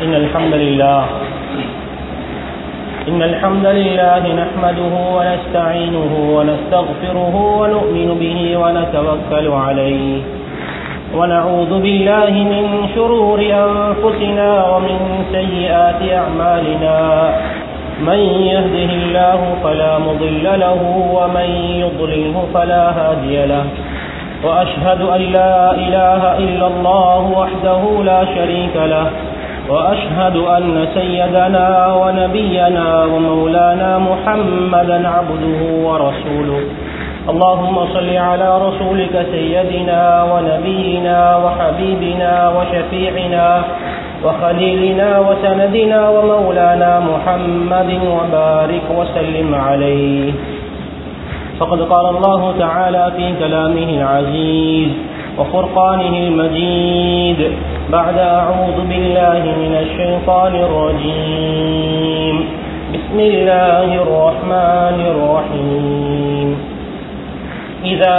إن الحمد لله إن الحمد لله نحمده ونستعينه ونستغفره ونؤمن به ونتوكل عليه ونعوذ بالله من شرور أنفسنا ومن سيئات أعمالنا من يهده الله فلا مضل له ومن يضلله فلا هادي له وأشهد أن لا إله إلا الله وحده لا شريك له وأشهد أن سيدنا ونبينا ومولانا محمدا عبده ورسوله اللهم صل على رسولك سيدنا ونبينا وحبيبنا وشفيعنا وخليلنا وسندنا ومولانا محمد وبارك وسلم عليه فقد قال الله تعالى في كلامه العزيز وفرقانه المجيد بعد أعوذ بالله من الشيطان الرجيم بسم الله الرحمن الرحيم إذا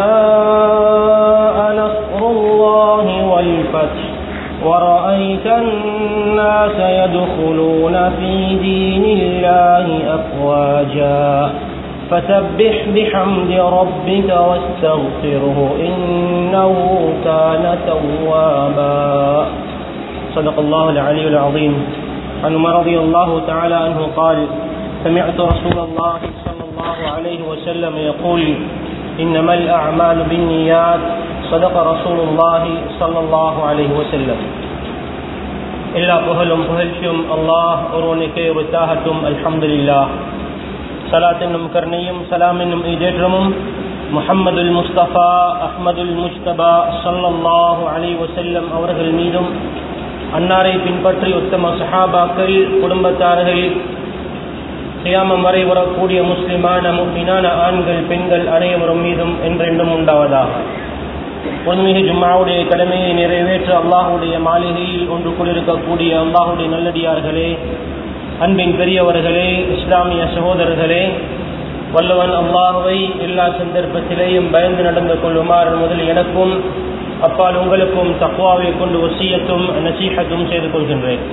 جاء نصر الله والفتح ورأيت الناس يدخلون في دين الله أفواجا فسبح بحمد ربك واستغفره إنه كان توابا صدق الله العلي العظيم عن عمر رضي الله تعالى عنه قال سمعت رسول الله صلى الله عليه وسلم يقول إنما الأعمال بالنيات صدق رسول الله صلى الله عليه وسلم எல்லா புகழும் புகழ்ச்சியும் அல்லாஹ் ஒருவனுக்கே உரித்தாகட்டும் அல்ஹம்துலில்லா சலாத் என்னும் கருணையும் சலாம் என்னும் ஈடேற்றமும் முஹம்மதுல் முஸ்தபா அஹ்மதுல் முஸ்தபா சல்லல்லாஹு அலி வசல்லம் அவர்கள் மீதும் அன்னாரை பின்பற்றி உத்தம சஹாபாக்கள் குடும்பத்தார்கள் சியாமம் வரை வரக்கூடிய முஸ்லிமான முக்மினான ஆண்கள் பெண்கள் அனைவரும் மீதும் என்றென்றும் உண்டாவதாக பொதுமிகு ஜும்மாவுடைய கடமையை நிறைவேற்ற அல்லாஹுடைய மாளிகையில் ஒன்று கொண்டிருக்கக்கூடிய அல்லாஹுடைய நல்லடியார்களே அன்பின் பெரியவர்களே இஸ்லாமிய சகோதரர்களே வல்லவன் அல்லாஹுவை எல்லா சந்தர்ப்பத்திலேயும் பயந்து நடந்து கொள்ளுமாறு முதல் எனக்கும் அப்பால் உங்களுக்கும் தக்குவாவை கொண்டு வசியத்தும் நசீகத்தும் செய்து கொள்கின்றேன்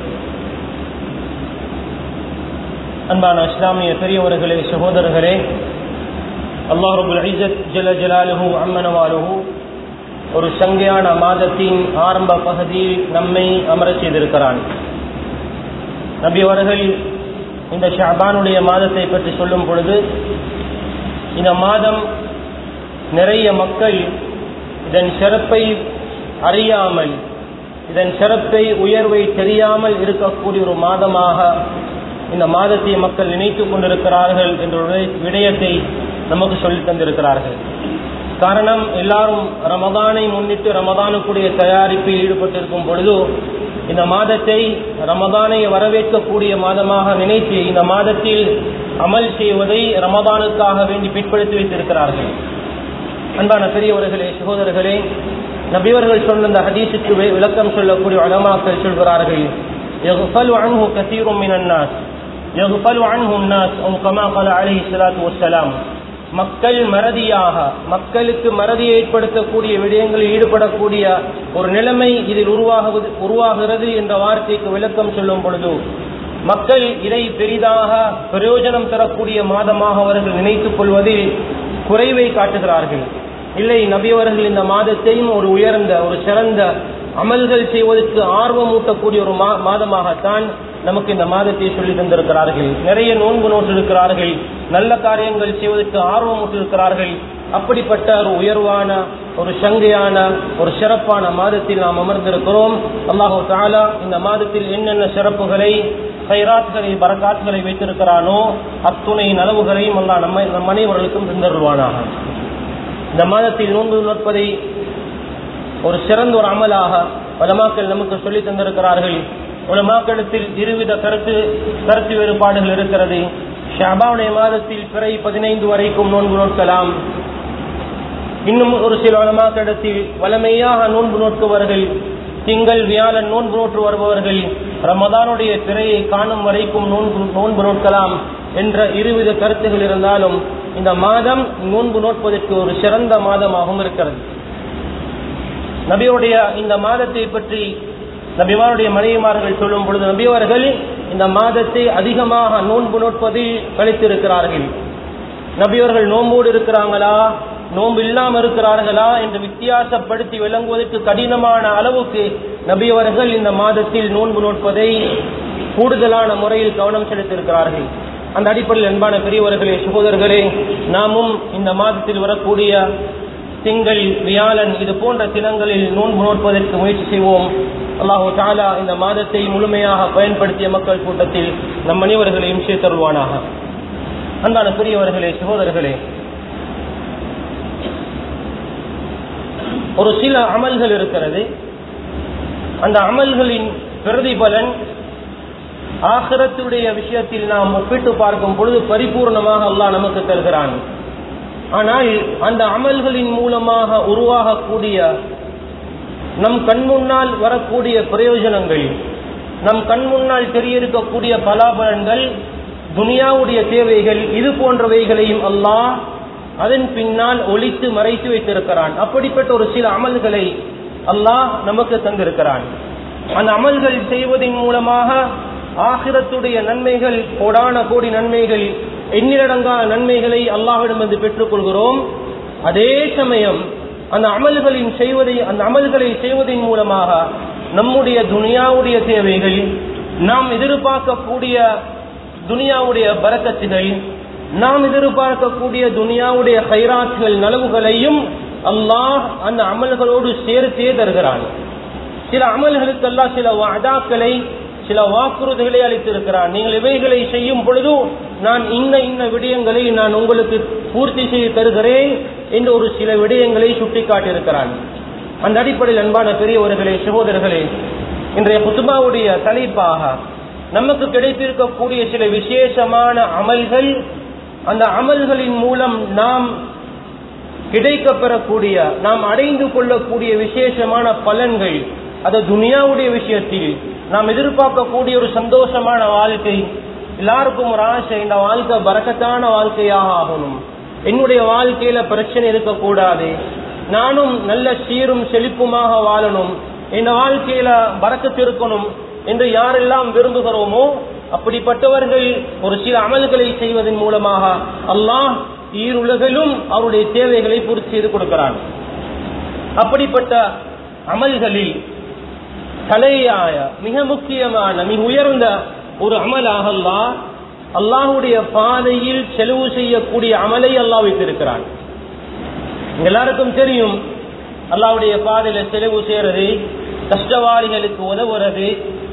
அன்பான இஸ்லாமிய பெரியவர்களே சகோதரர்களே அல்லாஹுபுல் ஐசத் ஜல ஜலாலுஹு அம்மனவாலுஹு ஒரு சங்கையான மாதத்தின் ஆரம்ப பகுதியில் நம்மை அமரச் செய்திருக்கிறான் நபி அவர்கள் இந்த ஷாபானுடைய மாதத்தை பற்றி சொல்லும் பொழுது இந்த மாதம் நிறைய மக்கள் இதன் சிறப்பை அறியாமல் இதன் சிறப்பை உயர்வை தெரியாமல் இருக்கக்கூடிய ஒரு மாதமாக இந்த மாதத்தை மக்கள் நினைத்து கொண்டிருக்கிறார்கள் என்ற விடயத்தை நமக்கு சொல்லித் தந்திருக்கிறார்கள் காரணம் எல்லாரும் ரமதானை முன்னிட்டு ரமதானுக்குரிய தயாரிப்பில் ஈடுபட்டிருக்கும் பொழுது இந்த மாதத்தை ரமதானை வரவேற்கக்கூடிய மாதமாக நினைத்து இந்த மாதத்தில் அமல் செய்வதை ரமதானுக்காக வேண்டி பிற்படுத்தி வைத்திருக்கிறார்கள் அன்பான பெரியவர்களே சகோதரர்களே நபியவர்கள் சொன்ன இந்த ஹதீஸுக்கு விளக்கம் சொல்லக்கூடிய அலமாக்கள் சொல்கிறார்கள் يغفل عنه كثير من الناس يغفل عنه الناس أو كما قال عليه الصلاة والسلام மக்கள் மறதியாக மக்களுக்கு மறதியை ஏற்படுத்தக்கூடிய விடயங்களில் ஈடுபடக்கூடிய ஒரு நிலைமை இதில் உருவாகுவது உருவாகிறது என்ற வார்த்தைக்கு விளக்கம் சொல்லும் பொழுது மக்கள் இதை பெரிதாக பிரயோஜனம் தரக்கூடிய மாதமாக அவர்கள் நினைத்துக் கொள்வதில் குறைவை காட்டுகிறார்கள் இல்லை நபியவர்கள் இந்த மாதத்தையும் ஒரு உயர்ந்த ஒரு சிறந்த அமல்கள் செய்வதற்கு ஆர்வமூட்டக்கூடிய ஒரு மா மாதமாகத்தான் நமக்கு இந்த மாதத்தை சொல்லி தந்திருக்கிறார்கள் நிறைய நோன்பு நோட்டிருக்கிறார்கள் நல்ல காரியங்கள் செய்வதற்கு ஆர்வமூட்டிருக்கிறார்கள் அப்படிப்பட்ட ஒரு உயர்வான ஒரு சங்கையான ஒரு சிறப்பான மாதத்தில் நாம் அமர்ந்திருக்கிறோம் அல்லாஹு தாலா இந்த மாதத்தில் என்னென்ன சிறப்புகளை கைராத்களை பரக்காத்களை வைத்திருக்கிறானோ அத்துணை நலவுகளையும் அல்லா நம்ம நம் அனைவர்களுக்கும் தந்தருவானாக இந்த மாதத்தில் நோன்பு நோட்பதை ஒரு சிறந்த ஒரு அமலாக பலமாக்கள் நமக்கு சொல்லி தந்திருக்கிறார்கள் உலமாக்களிடத்தில் இருவித கருத்து கருத்து வேறுபாடுகள் இருக்கிறது ஷாபாவுடைய மாதத்தில் பிறை பதினைந்து வரைக்கும் நோன்பு நோக்கலாம் இன்னும் ஒரு சில உலமாக்களிடத்தில் வளமையாக நோன்பு நோக்குவர்கள் திங்கள் வியாழன் நோன்பு நோற்று வருபவர்கள் ரமதானுடைய பிறையை காணும் வரைக்கும் நோன்பு நோன்பு நோக்கலாம் என்ற இருவித கருத்துகள் இருந்தாலும் இந்த மாதம் நோன்பு நோட்பதற்கு ஒரு சிறந்த மாதமாகவும் இருக்கிறது நபியுடைய இந்த மாதத்தை பற்றி நபிமாருடைய மனைவிமார்கள் சொல்லும் பொழுது நபியவர்கள் இந்த மாதத்தை அதிகமாக நோன்பு நோட்பதில் கழித்திருக்கிறார்கள் நபியவர்கள் நோம்போடு இருக்கிறாங்களா நோன்பு இல்லாம இருக்கிறார்களா என்று வித்தியாசப்படுத்தி விளங்குவதற்கு கடினமான அளவுக்கு நபியவர்கள் இந்த மாதத்தில் நோன்பு நோட்பதை கூடுதலான முறையில் கவனம் செலுத்தியிருக்கிறார்கள் அந்த அடிப்படையில் அன்பான பெரியவர்களே சகோதரர்களே நாமும் இந்த மாதத்தில் வரக்கூடிய திங்கள் வியாழன் இது போன்ற தினங்களில் நோன்பு நோட்பதற்கு முயற்சி செய்வோம் அல்லாஹு தாலா இந்த மாதத்தை முழுமையாக பயன்படுத்திய மக்கள் கூட்டத்தில் நம் அனைவர்களையும் சேர்த்தருள்வானாக அன்பான பெரியவர்களே சகோதரர்களே ஒரு சில அமல்கள் இருக்கிறது அந்த அமல்களின் பிரதிபலன் ஆகிரத்துடைய விஷயத்தில் நாம் ஒப்பிட்டு பார்க்கும் பொழுது பரிபூர்ணமாக அல்லாஹ் நமக்கு தருகிறான் ஆனால் அந்த அமல்களின் மூலமாக உருவாகக்கூடிய நம் கண் முன்னால் வரக்கூடிய பிரயோஜனங்கள் நம் கண் முன்னால் தெரியஇருக்கக்கூடிய பலாபலன்கள் துனியாவுடைய தேவைகள் இது போன்றவைகளையும் அல்லாஹ் அதன் பின்னால் ஒழித்து மறைத்து வைத்திருக்கிறான் அப்படிப்பட்ட ஒரு சில அமல்களை அல்லாஹ் நமக்கு தந்திருக்கிறான் அந்த அமல்கள் செய்வதன் மூலமாக ஆகிரத்துடைய நன்மைகள் கோடான கோடி நன்மைகள் எண்ணிலடங்கா நன்மைகளை அல்லாஹிடமிருந்து பெற்றுக் கொள்கிறோம் அதே சமயம் அந்த அமல்களின் செய்வதை அந்த அமல்களை செய்வதன் மூலமாக நம்முடைய துனியாவுடைய தேவைகள் நாம் எதிர்பார்க்கக்கூடிய துனியாவுடைய பரக்கத்துகள் நாம் எதிர்பார்க்கக்கூடிய துனியாவுடைய கைராட்கள் நலவுகளையும் அல்லாஹ் அந்த அமல்களோடு சேர்த்தே தருகிறான் சில அமல்களுக்கு அல்லாஹ் சில வாதாக்களை சில வாக்குறுதிகளை அளித்திருக்கிறான் நீங்கள் இவைகளை செய்யும் பொழுது நான் இன்ன இன்ன விடயங்களை நான் உங்களுக்கு பூர்த்தி செய்து தருகிறேன் என்று ஒரு சில விடயங்களை சுட்டிக்காட்டியிருக்கிறான் அந்த அடிப்படையில் அன்பான பெரியவர்களே சகோதரர்களே இன்றைய புத்துமாவுடைய தலைப்பாக நமக்கு கிடைத்திருக்கக்கூடிய சில விசேஷமான அமல்கள் அந்த அமல்களின் மூலம் நாம் கிடைக்கப்பெறக்கூடிய நாம் அடைந்து கொள்ளக்கூடிய விசேஷமான பலன்கள் அது துனியாவுடைய விஷயத்தில் நாம் எதிர்பார்க்கக்கூடிய ஒரு சந்தோஷமான வாழ்க்கை எல்லாருக்கும் ஒரு ஆசை இந்த வாழ்க்கை பறக்கத்தான வாழ்க்கையாக ஆகணும் என்னுடைய வாழ்க்கையில பிரச்சனை இருக்கக்கூடாது நானும் நல்ல சீரும் செழிப்புமாக வாழணும் இந்த வாழ்க்கையில பறக்கத்து இருக்கணும் என்று யாரெல்லாம் விரும்புகிறோமோ அப்படிப்பட்டவர்கள் ஒரு சில அமல்களை செய்வதன் மூலமாக அல்லாஹ் ஈருலகிலும் அவருடைய தேவைகளை பூர்த்தி செய்து கொடுக்கிறான் அப்படிப்பட்ட அமல்களில் தலையாய மிக முக்கியமான மிக உயர்ந்த ஒரு அமலாக அல்லாஹ் அல்லாஹுடைய பாதையில் செலவு செய்யக்கூடிய அமலை அல்லாஹ் வைத்திருக்கிறான் எல்லாருக்கும் தெரியும் அல்லாஹுடைய பாதையில செலவு செய்யறது கஷ்டவாளிகளுக்கு உதவுறது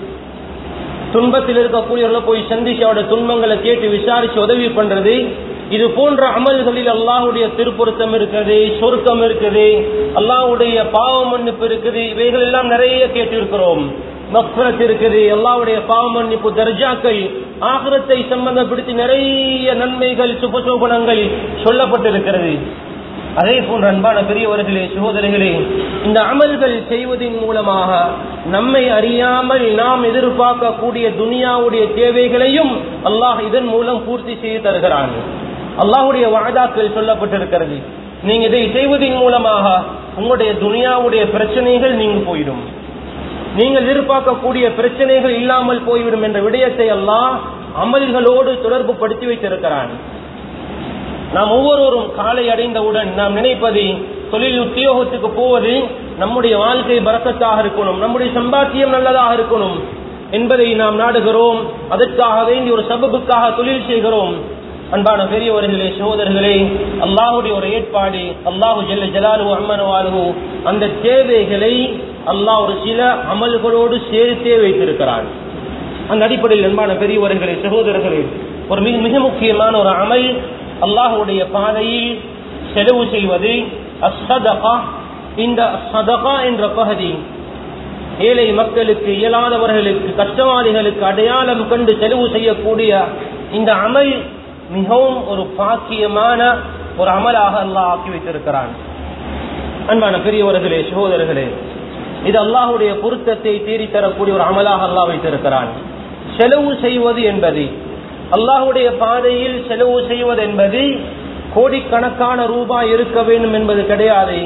துன்பத்தில் இருக்கக்கூடியவர்களை போய் சந்திச்சு அவருடைய துன்பங்களை கேட்டு விசாரிச்சு உதவி பண்றது இது போன்ற அமல்களில் அல்லாஹுடைய திருப்பொருத்தம் இருக்குது சொருக்கம் இருக்குது அல்லாஹுடைய பாவ மன்னிப்பு இருக்குது இவைகள் எல்லாம் நிறைய கேட்டிருக்கிறோம் மக்பரத் இருக்குது அல்லாவுடைய பாவ மன்னிப்பு தர்ஜாக்கள் ஆகிரத்தை சம்பந்தப்படுத்தி நிறைய நன்மைகள் சுபசோபனங்கள் சொல்லப்பட்டிருக்கிறது அதே போன்ற அன்பான பெரியவர்களே சகோதரிகளே இந்த அமல்கள் செய்வதன் மூலமாக நம்மை அறியாமல் நாம் எதிர்பார்க்கக்கூடிய துனியாவுடைய தேவைகளையும் அல்லாஹ் இதன் மூலம் பூர்த்தி செய்து தருகிறான் அல்லாஹுடைய வாதாக்கள் சொல்லப்பட்டிருக்கிறது நீங்க இதை செய்வதன் மூலமாக உங்களுடைய துனியாவுடைய பிரச்சனைகள் நீங்க போயிடும் நீங்கள் எதிர்பார்க்கக்கூடிய பிரச்சனைகள் இல்லாமல் போய்விடும் என்ற விடயத்தை எல்லாம் அமல்களோடு தொடர்பு படுத்தி வைத்திருக்கிறான் நாம் ஒவ்வொருவரும் காலை அடைந்தவுடன் நாம் நினைப்பது தொழில் உத்தியோகத்துக்கு போவது நம்முடைய வாழ்க்கை பறக்கத்தாக இருக்கணும் நம்முடைய சம்பாத்தியம் நல்லதாக இருக்கணும் என்பதை நாம் நாடுகிறோம் அதற்காக வேண்டி ஒரு சபபுக்காக தொழில் செய்கிறோம் அன்பான பெரியவர்களே சகோதரர்களே அல்லாஹுடைய ஒரு ஏற்பாடு அல்லாஹு ஜெல்ல ஜலாலு அம்மனவாலு அந்த தேவைகளை அல்லாஹ் ஒரு சில அமல்களோடு சேர்த்தே வைத்திருக்கிறான் அந்த அடிப்படையில் அன்பான பெரியவர்களே சகோதரர்களே ஒரு மிக மிக முக்கியமான ஒரு அமல் அல்லாஹுடைய பாதையில் செலவு செய்வது அஸ்ஸதகா இந்த சதகா என்ற பகுதி ஏழை மக்களுக்கு இயலாதவர்களுக்கு கஷ்டவாளிகளுக்கு அடையாளம் கண்டு செலவு செய்யக்கூடிய இந்த அமல் மிகவும் ஒரு பாக்கியமான ஒரு அமலாக அல்லாஹ் ஆக்கி வைத்திருக்கிறான் அன்பான பெரியவர்களே சகோதரர்களே இது அல்லாஹுடைய பொருத்தத்தை தேடித்தரக்கூடிய ஒரு அமலாக அல்லாஹ் வைத்திருக்கிறான் செலவு செய்வது என்பது அல்லாஹுடைய பாதையில் செலவு செய்வது என்பது கோடிக்கணக்கான ரூபாய் இருக்க வேண்டும் என்பது கிடையாது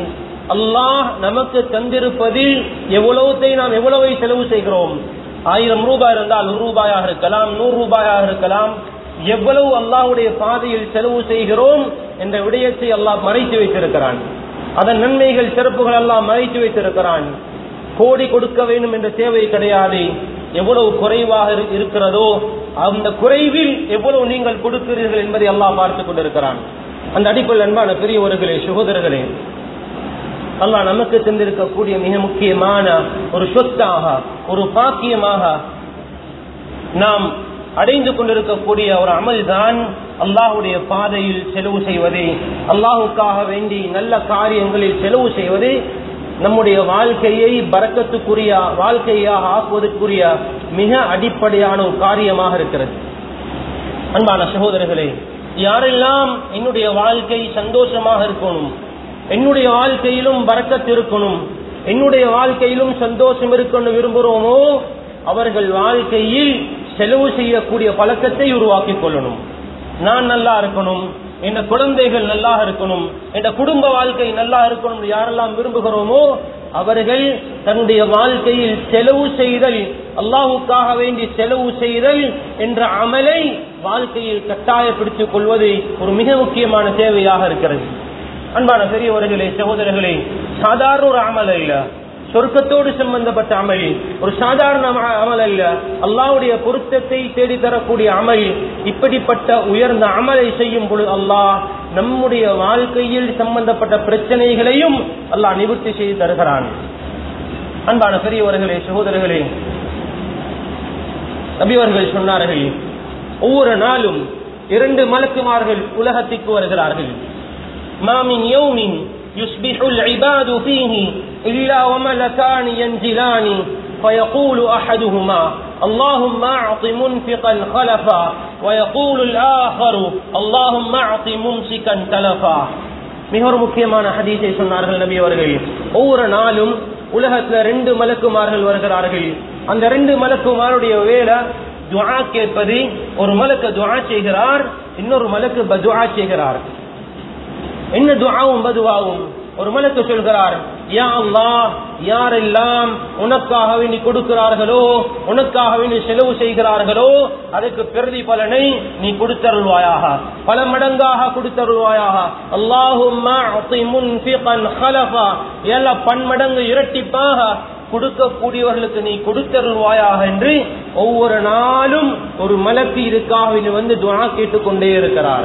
அல்லாஹ் நமக்கு தந்திருப்பதில் எவ்வளவுத்தை நாம் எவ்வளவை செலவு செய்கிறோம் ஆயிரம் ரூபாய் இருந்தால் ஒரு ரூபாயாக இருக்கலாம் நூறு ரூபாயாக இருக்கலாம் எவ்வளவு அல்லாஹ்வுடைய பாதையில் செலவு செய்கிறோம் என்ற விடயத்தை அல்லாஹ் மறைத்து வைத்திருக்கிறான் அதன் நன்மைகள் சிறப்புகள் எல்லாம் மறைத்து வைத்திருக்கிறான் கோடி கொடுக்க வேண்டும் என்ற தேவை கிடையாது எவ்வளவு குறைவாக இரு- இருக்கிறதோ அந்த குறைவில் எவ்வளவு நீங்கள் கொடுக்கிறீர்கள் என்பதை அல்லாஹ் பார்த்துக் கொண்டிருக்கிறான் அந்த அடிப்படையில் அன்பான பெரியவர்களே சகோதரர்களே அல்லாஹ் நமக்கு தந்திருக்கக்கூடிய மிக முக்கியமான ஒரு சொத்தாக ஒரு பாக்கியமாக நாம் அடைந்து கொண்டிருக்கக்கூடிய ஒரு அமல் தான் அல்லாஹுடைய பாதையில் செலவு செய்வது அல்லாஹுக்காக வேண்டி நல்ல காரியங்களில் செலவு செய்வது நம்முடைய வாழ்க்கையை பறக்கத்துக்குரிய வாழ்க்கையாக ஆக்குவதற்குரிய மிக அடிப்படையான ஒரு காரியமாக இருக்கிறது அன்பான சகோதரர்களே யாரெல்லாம் என்னுடைய வாழ்க்கை சந்தோஷமாக இருக்கணும் என்னுடைய வாழ்க்கையிலும் பறக்கத்து இருக்கணும் என்னுடைய வாழ்க்கையிலும் சந்தோஷம் இருக்கணும் விரும்புகிறோமோ அவர்கள் வாழ்க்கையில் செலவு செய்யக்கூடிய பழக்கத்தை உருவாக்கிக் கொள்ளணும் நான் நல்லா இருக்கணும் என் குழந்தைகள் நல்லா இருக்கணும் என் குடும்ப வாழ்க்கை நல்லா இருக்கணும் யாரெல்லாம் விரும்புகிறோமோ அவர்கள் தன்னுடைய வாழ்க்கையில் செலவு செய்தல் அல்லாஹுக்காக வேண்டி செலவு செய்தல் என்ற அமலை வாழ்க்கையில் கட்டாயப்படுத்திக் கொள்வது ஒரு மிக முக்கியமான தேவையாக இருக்கிறது அன்பான பெரியவர்களே சகோதரர்களே சாதாரண ஒரு அமல் அல்ல சொர்க்கத்தோடு சம்பந்தப்பட்ட அமல் ஒரு சாதாரண அம- அமல் அல்ல அல்லாஹ்வுடைய பொருத்தத்தை தேடி தரக்கூடிய அமல் இப்படிப்பட்ட உயர்ந்த அமலை செய்யும் பொழுது அல்லாஹ் நம்முடைய வாழ்க்கையில் சம்பந்தப்பட்ட பிரச்சனைகளையும் அல்லாஹ் நிவர்த்தி செய்து தருகிறான் அன்பான பெரியவர்களே சகோதரர்களே நபிவர்கள் சொன்னார்கள் ஒவ்வொரு நாளும் இரண்டு மலக்குமார்கள் உலகத்திற்கு வருகிறார்கள் ما من يوم يصبح العباد فيه إلا وملكان ينزلان فيقول أحدهما اللهم أعط منفقا خلفا ويقول الآخر اللهم أعط ممسكا تلفا மிக ஒரு முக்கியமான ஹதீஸை சொன்னார்கள் நபி அவர்கள் ஒவ்வொரு நாளும் உலகத்துல ரெண்டு மலக்குமார்கள் வருகிறார்கள் அந்த ரெண்டு மலக்குமாருடைய வேலை துஆ கேட்பது ஒரு மலக்கு துஆ செய்கிறார் இன்னொரு மலக்கு பதுஆ செய்கிறார் என்ன துஆவும் பதுவாவும் ஒரு மலக்கு சொல்கிறார் யா அல்லாஹ் யாரெல்லாம் உனக்காக வேண்டி கொடுக்கிறார்களோ உனக்காக வேண்டி செலவு செய்கிறார்களோ அதற்கு பிரதிபலனை நீ கொடுத்தருள்வாயாக பல மடங்காக கொடுத்தருள்வாயாக அல்லாஹும்ம அத்தி முன்ஃபிகன் ஹலஃபா எல்லா பன்மடங்கு இரட்டிப்பாக கொடுக்கக்கூடியவர்களுக்கு நீ கொடுத்தருள்வாயாக என்று ஒவ்வொரு நாளும் ஒரு மலக்கு இதுக்காக வேண்டி வந்து துஆ கேட்டுக்கொண்டே இருக்கிறார்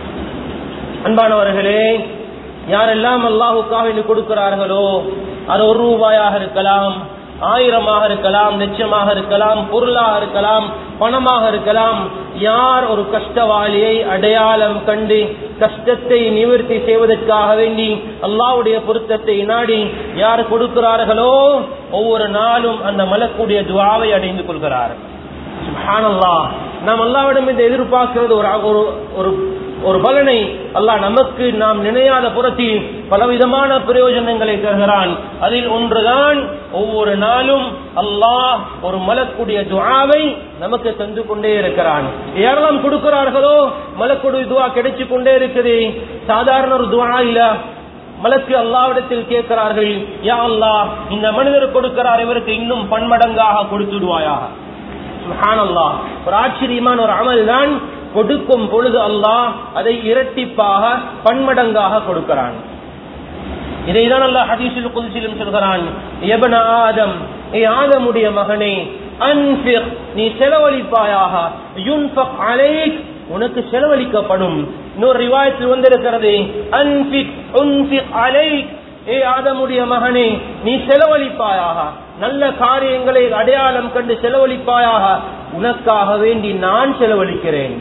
அன்பானவர்களே யாரெல்லாம் அல்லாஹுக்காக வேண்டி கொடுக்கிறார்களோ அது ஒரு ரூபாயாக இருக்கலாம் ஆயிரமாக இருக்கலாம் லட்சமாக இருக்கலாம் பொருளாக இருக்கலாம் பணமாக இருக்கலாம் யார் ஒரு கஷ்டவாளியை அடையாளம் கண்டு கஷ்டத்தை நிவர்த்தி செய்வதற்காக வேண்டி அல்லாஹ்வுடைய பொருத்தத்தை நாடி யார் கொடுக்கிறார்களோ ஒவ்வொரு நாளும் அந்த மலக்கூடிய துவாவை அடைந்து கொள்கிறார் சுப்ஹானல்லாஹ் நாம் அல்லாவிடம் இந்த எதிர்பார்க்கிறது ஒரு ஒரு ஒரு ஒரு பலனை அல்லாஹ் நமக்கு நாம் நினையாத புறத்தில் பலவிதமான பிரயோஜனங்களை தருகிறான் அதில் ஒன்றுதான் ஒவ்வொரு நாளும் அல்லாஹ் ஒரு மலக்குடைய துஆவை நமக்கு தந்து கொண்டே இருக்கிறான் யாரெல்லாம் கொடுக்கிறார்களோ மலக்குடைய துவா கிடைச்சு கொண்டே இருக்குது சாதாரண ஒரு துவா இல்ல மலக்கு அல்லாவிடத்தில் கேட்கிறார்கள் யா அல்லாஹ் இந்த மனிதர் கொடுக்கிறார் இவருக்கு இன்னும் பன்மடங்காக கொடுத்துடுவாயாக சுப்ஹானல்லாஹ் ஒரு ஆச்சரியமான ஒரு அமல் தான் கொடுக்கும் பொழுது அல்லாஹ் அதை இரட்டிப்பாக பன்மடங்காக கொடுக்கிறான் இதைதான் அல்லாஹ் ஹதீஸில் குதிசிலும் சொல்கிறான் எபன ஆதம் ஏ ஆதமுடைய மகனே அன்ஃபிக் நீ செலவழிப்பாயாக யுன்ஃபக் அலைக் உனக்கு செலவழிக்கப்படும் இன்னொரு ரிவாயத்தில் வந்திருக்கிறது அன்ஃபிக் உன்ஃபிக் அலைக் ஏ ஆதமுடைய மகனே நீ செலவழிப்பாயாக நல்ல காரியங்களை அடையாளம் கண்டு செலவழிப்பாயாக உனக்காக வேண்டி நான் செலவழிக்கிறேன்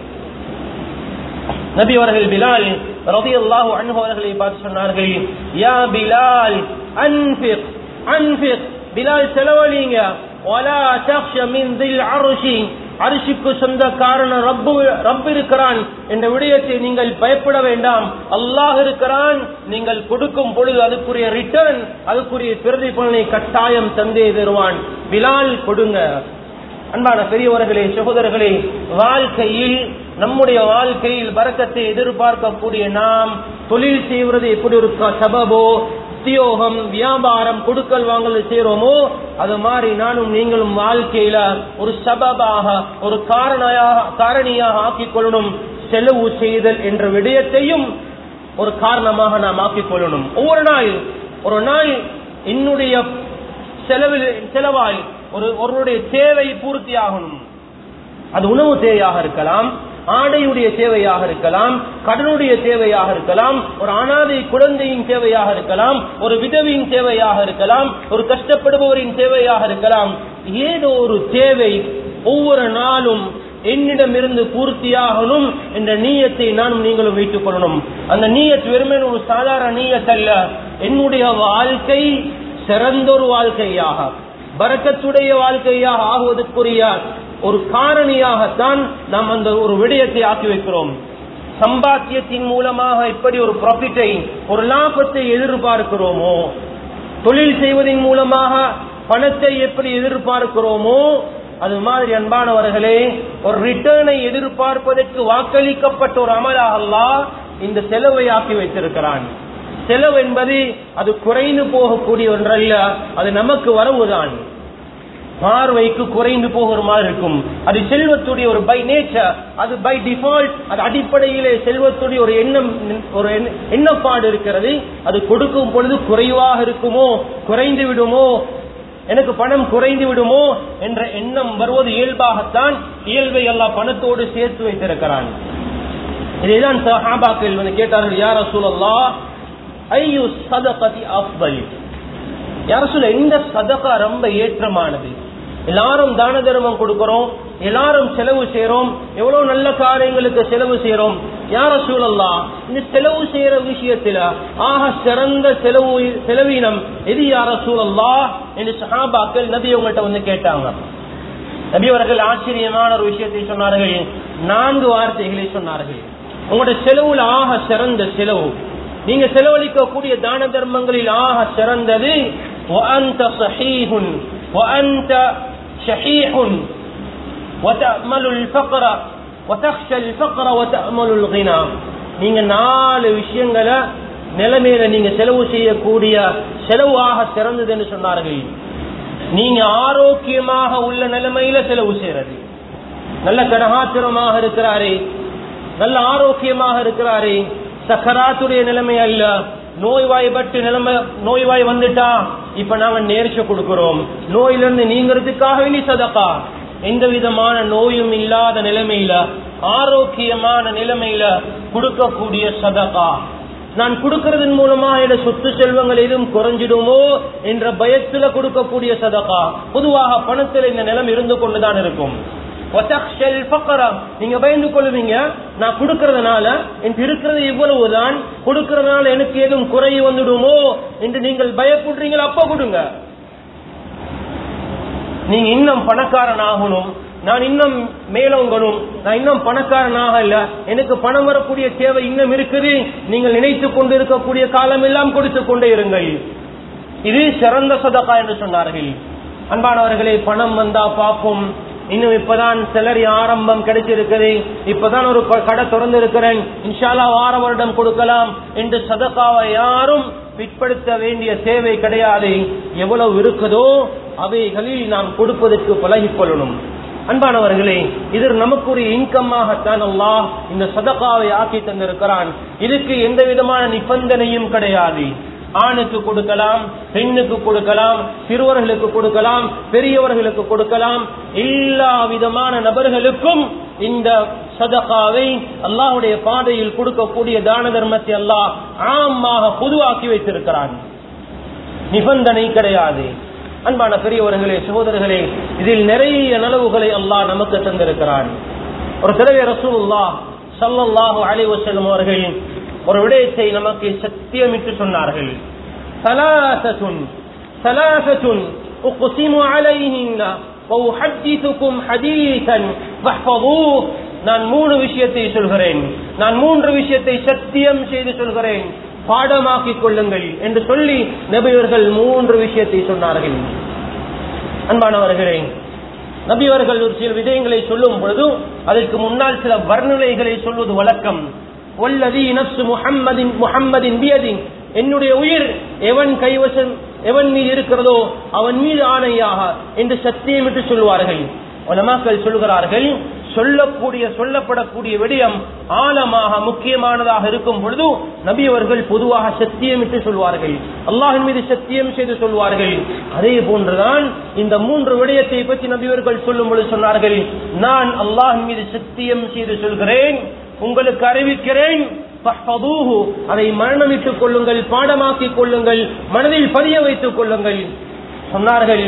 நபி அவர்கள் பிலால் ரலியல்லாஹு அன்ஹு அவர்களை பார்த்து சொன்னார்கள் யா பிலால் அன்ஃபிக் அன்ஃபிக் பிலால் செலவழிங்க ولا تخش من ذي العرش அரிசிக்கு சொந்தக்காரன ரப்பு ரப் இருக்கிறான் என்ற விடயத்தை நீங்கள் பயப்பட வேண்டாம் அல்லாஹ் இருக்கிறான் நீங்கள் கொடுக்கும் பொழுது அதுக்குரிய ரிட்டர்ன் அதுக்குரிய பிரதிபலனை கட்டாயம் தந்தே தருவான் பிலால் கொடுங்க அன்பான பெரியவர்களே சகோதரர்களே வாழ்க்கையில் நம்முடைய வாழ்க்கையில் பறக்கத்தை எதிர்பார்க்கக்கூடிய நாம் தொழில் செய்வது எப்படி ஒரு க- சபபோ உத்தியோகம் வியாபாரம் கொடுக்கல் வாங்கல் செய்யறோமோ அது மாதிரி நானும் நீங்களும் வாழ்க்கையில ஒரு சபபாக ஒரு காரணியாக காரணியாக ஆக்கிக் கொள்ளணும் செலவு செய்தல் என்ற விடயத்தையும் ஒரு காரணமாக நாம் ஆக்கிக் கொள்ளணும் ஒவ்வொரு நாள் ஒரு நாள் என்னுடைய செலவில் செலவாய் ஒரு ஒருவருடைய தேவை பூர்த்தி ஆகணும் அது உணவு தேவையாக இருக்கலாம் ஆடையுடைய தேவையாக இருக்கலாம் கடனுடைய தேவையாக இருக்கலாம் ஒரு அனாதை குழந்தையின் தேவையாக இருக்கலாம் ஒரு விதவியின் தேவையாக இருக்கலாம் ஒரு கஷ்டப்படுபவரின் தேவையாக இருக்கலாம் ஏதோ ஒரு தேவை ஒவ்வொரு நாளும் என்னிடமிருந்து பூர்த்தியாகணும் என்ற நீயத்தை நானும் நீங்களும் வைத்துக் கொள்ளணும் அந்த நீயத் வெறுமனே ஒரு சாதாரண நீயத் அல்ல என்னுடைய வாழ்க்கை சிறந்தொரு வாழ்க்கையாக பரக்கத்துடைய வாழ்க்கையாக ஆகுவதற்குரிய ஒரு காரணியாகத்தான் நாம் அந்த ஒரு விடயத்தை ஆக்கி வைக்கிறோம் சம்பாத்தியத்தின் மூலமாக எப்படி ஒரு ப்ராஃபிட்டை ஒரு லாபத்தை எதிர்பார்க்கிறோமோ தொழில் செய்வதன் மூலமாக பணத்தை எப்படி எதிர்பார்க்கிறோமோ அது மாதிரி அன்பானவர்களே ஒரு ரிட்டர்னை எதிர்பார்ப்பதற்கு வாக்களிக்கப்பட்ட ஒரு அமலாக அல்லாஹ் இந்த செலவை ஆக்கி வைத்திருக்கிறான் செலவு என்பது அது குறைந்து போகக்கூடிய ஒன்றல்ல அது நமக்கு வரவுதான் பார்வைக்கு குறைந்து போகிற மாதிரி இருக்கும் அது செல்வத்துடைய ஒரு பை நேச்சர் அது பை டிஃபால்ட் அது அடிப்படையிலே செல்வத்துடைய ஒரு எண்ணம் ஒரு எண்ண- எண்ணப்பாடு இருக்கிறது அது கொடுக்கும் பொழுது குறைவாக இருக்குமோ குறைந்து விடுமோ எனக்கு பணம் குறைந்து விடுமோ என்ற எண்ணம் வருவது இயல்பாகத்தான் இயல்பை எல்லாம் பணத்தோடு சேர்த்து வைத்திருக்கிறான் இதைதான் சஹாபாக்கள் வந்து கேட்டார்கள் யார் ரசூலல்லா ஐயு சதகதி அஃபல் யார் சொல்ல இந்த சதகா ரொம்ப ஏற்றமானது எல்லாரும் தான தர்மம் கொடுக்கிறோம் எல்லாரும் செலவு செய்யறோம் எவ்வளவு நல்ல காரியங்களுக்கு செலவு செய்யறோம் யார சூழல்லா இந்த செலவு செய்யற விஷயத்துல ஆக சிறந்த செலவு செலவீனம் எது யார சூழல்லா என்று சஹாபாக்கள் நபி உங்கள்கிட்ட வந்து கேட்டாங்க நபி அவர்கள் ஆச்சரியமான ஒரு விஷயத்தை சொன்னார்கள் நான்கு வார்த்தைகளை சொன்னார்கள் உங்களுடைய செலவுல ஆக சிறந்த செலவு நீங்க செலவழிக்கக்கூடிய தான தர்மங்களில் ஆக சிறந்தது وأنت صحيح وأنت شحيح وتأمل الفقر وتخشى الفقر وتأمل الغنى நீங்க நாலு விஷயங்களை நிலைமையில நீங்க செலவு செய்யக்கூடிய செலவு ஆக சிறந்ததுன்னு சொன்னார்கள் நீங்க ஆரோக்கியமாக உள்ள நிலைமையில செலவு செய்யறது நல்ல கடகாத்திரமாக இருக்கிறாரே நல்ல ஆரோக்கியமாக இருக்கிறாரே சக்கராத்துடைய நிலைமை அல்ல நோய்வாய்ப்பட்டு நிலைமை நோய்வாய் வந்துட்டா இப்ப நாங்க நேர்ச்சி கொடுக்கிறோம் நோயிலிருந்து நீங்கிறதுக்காக வேண்டி சதக்கா எந்த விதமான நோயும் இல்லாத நிலைமையில ஆரோக்கியமான நிலைமையில கொடுக்கக்கூடிய சதகா நான் கொடுக்கறதன் மூலமா என்னோட சொத்து செல்வங்கள் எதுவும் குறைஞ்சிடுமோ என்ற பயத்துல கொடுக்கக்கூடிய சதகா பொதுவாக பணத்தில் இந்த நிலம் இருந்து கொண்டுதான் இருக்கும் வதக்ஷல் ஃபக்ர. நீங்க பயந்து கொள்வீங்க நான் கொடுக்கறதுனால எனக்கு இருக்கிறது இவ்வளவுதான் கொடுக்கறதுனால எனக்கு ஏதும் குறை வந்துடுமோ என்று நீங்கள் பயப்படுறீங்களா அப்ப கொடுங்க நீங்க இன்னும் பணக்காரன் ஆகணும் நான் இன்னும் மேலோங்கணும் நான் இன்னும் பணக்காரனாக இல்ல எனக்கு பணம் வரக்கூடிய தேவை இன்னும் இருக்குது நீங்கள் நினைத்துக் கொண்டு இருக்கக்கூடிய காலம் எல்லாம் கொடுத்து கொண்டே இருங்கள் இது சிறந்த சதகா என்று சொன்னார்கள் அன்பானவர்களே பணம் வந்தா பார்ப்போம் இன்னும் இப்பதான் சிலரி ஆரம்பம் கிடைச்சிருக்குது இப்பதான் ஒரு க- கடை திறந்து இருக்கிறேன் இன்ஷால்லா வார வருடம் கொடுக்கலாம் என்று சதகாவை யாரும் பிற்படுத்த வேண்டிய தேவை கிடையாது எவ்வளவு இருக்குதோ அவைகளில் நாம் கொடுப்பதற்கு பழகிக் கொள்ளணும் அன்பானவர்களே இது நமக்கு ஒரு இன்கம்மாகத்தான் அல்லாஹ் இந்த சதகாவை ஆக்கி தந்திருக்கிறான் இதுக்கு எந்த விதமான நிபந்தனையும் கிடையாது ஆணுக்கு கொடுக்கலாம் பெண்ணுக்கு கொடுக்கலாம் சிறுவர்களுக்கு கொடுக்கலாம் பெரியவர்களுக்கு கொடுக்கலாம் எல்லா விதமான நபர்களுக்கும் இந்த சதகாவை அல்லாஹ்வுடைய பாதையில் கொடுக்கக்கூடிய தான தர்மத்தை அல்லாஹ் ஆமாக பொதுவாக்கி வைத்திருக்கிறான் நிபந்தனை கிடையாது அன்பான பெரியவர்களே சகோதரர்களே இதில் நிறைய நலவுகளை அல்லாஹ் நமக்கு தந்திருக்கிறான் ஒரு தலைவர் ரசூலுல்லாஹ் ஸல்லல்லாஹு அலைஹி வஸல்லம் அவர்கள் ஒரு விடயத்தை நமக்கு சத்தியமிட்டு சொன்னார்கள் சலாசத்துன் சலாசத்துன் உக்ஸிமு அலைஹின்ன وأحدثكم حديثا فاحفظوه நான் மூணு விஷயத்தை சொல்கிறேன் நான் மூன்று விஷயத்தை சத்தியம் செய்து சொல்கிறேன் பாடமாக்கிக் கொள்ளுங்கள் என்று சொல்லி நபியவர்கள் மூன்று விஷயத்தை சொன்னார்கள் அன்பானவர்களே நபியவர்கள் ஒரு சில விடயங்களை சொல்லும் பொழுது அதற்கு முன்னால் சில வர்ணனைகளை சொல்வது வழக்கம் والذي نفس محمد محمد بيده என்னுடைய உயிர் எவன் கைவசம் எவன் மீது இருக்கிறதோ அவன் மீது ஆணையாக என்று சத்தியமிட்டு சொல்வார்கள் உலமாக்கள் சொல்கிறார்கள் சொல்லக்கூடிய சொல்லப்படக்கூடிய விடயம் ஆழமாக முக்கியமானதாக இருக்கும் பொழுது நபி அவர்கள் பொதுவாக சத்தியமிட்டு சொல்வார்கள் அல்லாஹின் மீது சத்தியம் செய்து சொல்வார்கள் அதே போன்றுதான் இந்த மூன்று விடயத்தை பற்றி நபியவர்கள் சொல்லும் பொழுது சொன்னார்கள் நான் அல்லாஹின் மீது சத்தியம் செய்து சொல்கிறேன் உங்களுக்கு அறிவிக்கிறேன் ஃபஹ்ஃபதூஹு. அதை மரணமிட்டுக் கொள்ளுங்கள் பாடமாக்கிக் கொள்ளுங்கள் மனதில் பதிய வைத்துக் கொள்ளுங்கள் சொன்னார்கள்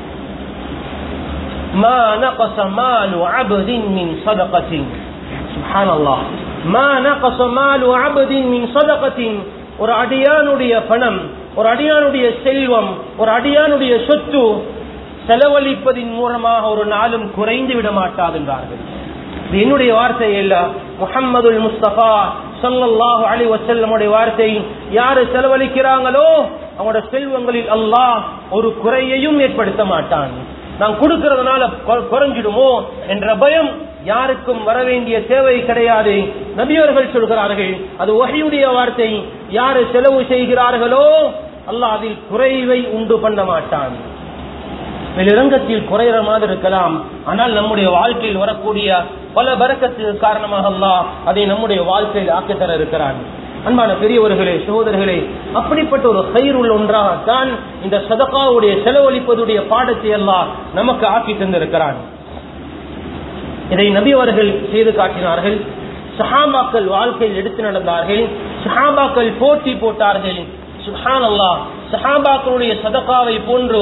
ما نقص مال عبد من صدقة سبحان الله ما نقص مال عبد من صدقة ஒரு அடியானுடைய பணம் ஒரு அடியானுடைய செல்வம் ஒரு அடியானுடைய சொத்து செலவழிப்பதின் மூலமாக ஒரு நாளும் குறைந்து விட மாட்டாது என்றார்கள் இது என்னுடைய வார்த்தை இல்ல முஹம்மதுல் முஸ்தபா ஸல்லல்லாஹு அலைஹி வஸல்லமுடைய வார்த்தை யாரு செலவழிக்கிறாங்களோ அவங்களோட செல்வங்களில் அல்லாஹ் ஒரு குறையையும் ஏற்படுத்த மாட்டான் நான் கொடுக்கறதுனால கொ- குறைஞ்சிடுமோ என்ற பயம் யாருக்கும் வர வேண்டிய தேவை கிடையாது நபியவர்கள் சொல்கிறார்கள் அது வகையுடைய வார்த்தை யாரு செலவு செய்கிறார்களோ அல்லாஹ் அதில் குறைவை உண்டு பண்ண மாட்டான் வெளிரங்கத்தில் குறைகிற மாதிரி இருக்கலாம் ஆனால் நம்முடைய வாழ்க்கையில் வரக்கூடிய பல பறக்கத்துக்கு காரணமாக அல்லாஹ் அதை நம்முடைய வாழ்க்கையில் ஆக்கித்தர இருக்கிறான் அன்பான பெரியவர்களே சகோதரர்களே அப்படிப்பட்ட ஒரு கயிறு உள்ள ஒன்றாகத்தான் இந்த சதகாவுடைய செலவழிப்பதுடைய பாடத்தை எல்லாம் நமக்கு ஆக்கி தந்திருக்கிறான் இதை நபி அவர்கள் செய்து காட்டினார்கள் சஹாபாக்கள் வாழ்க்கையில் எடுத்து நடந்தார்கள் சஹாபாக்கள் போட்டி போட்டார்கள் சுஹான் அல்லாஹ் சஹாபாக்களுடைய சதகாவை போன்று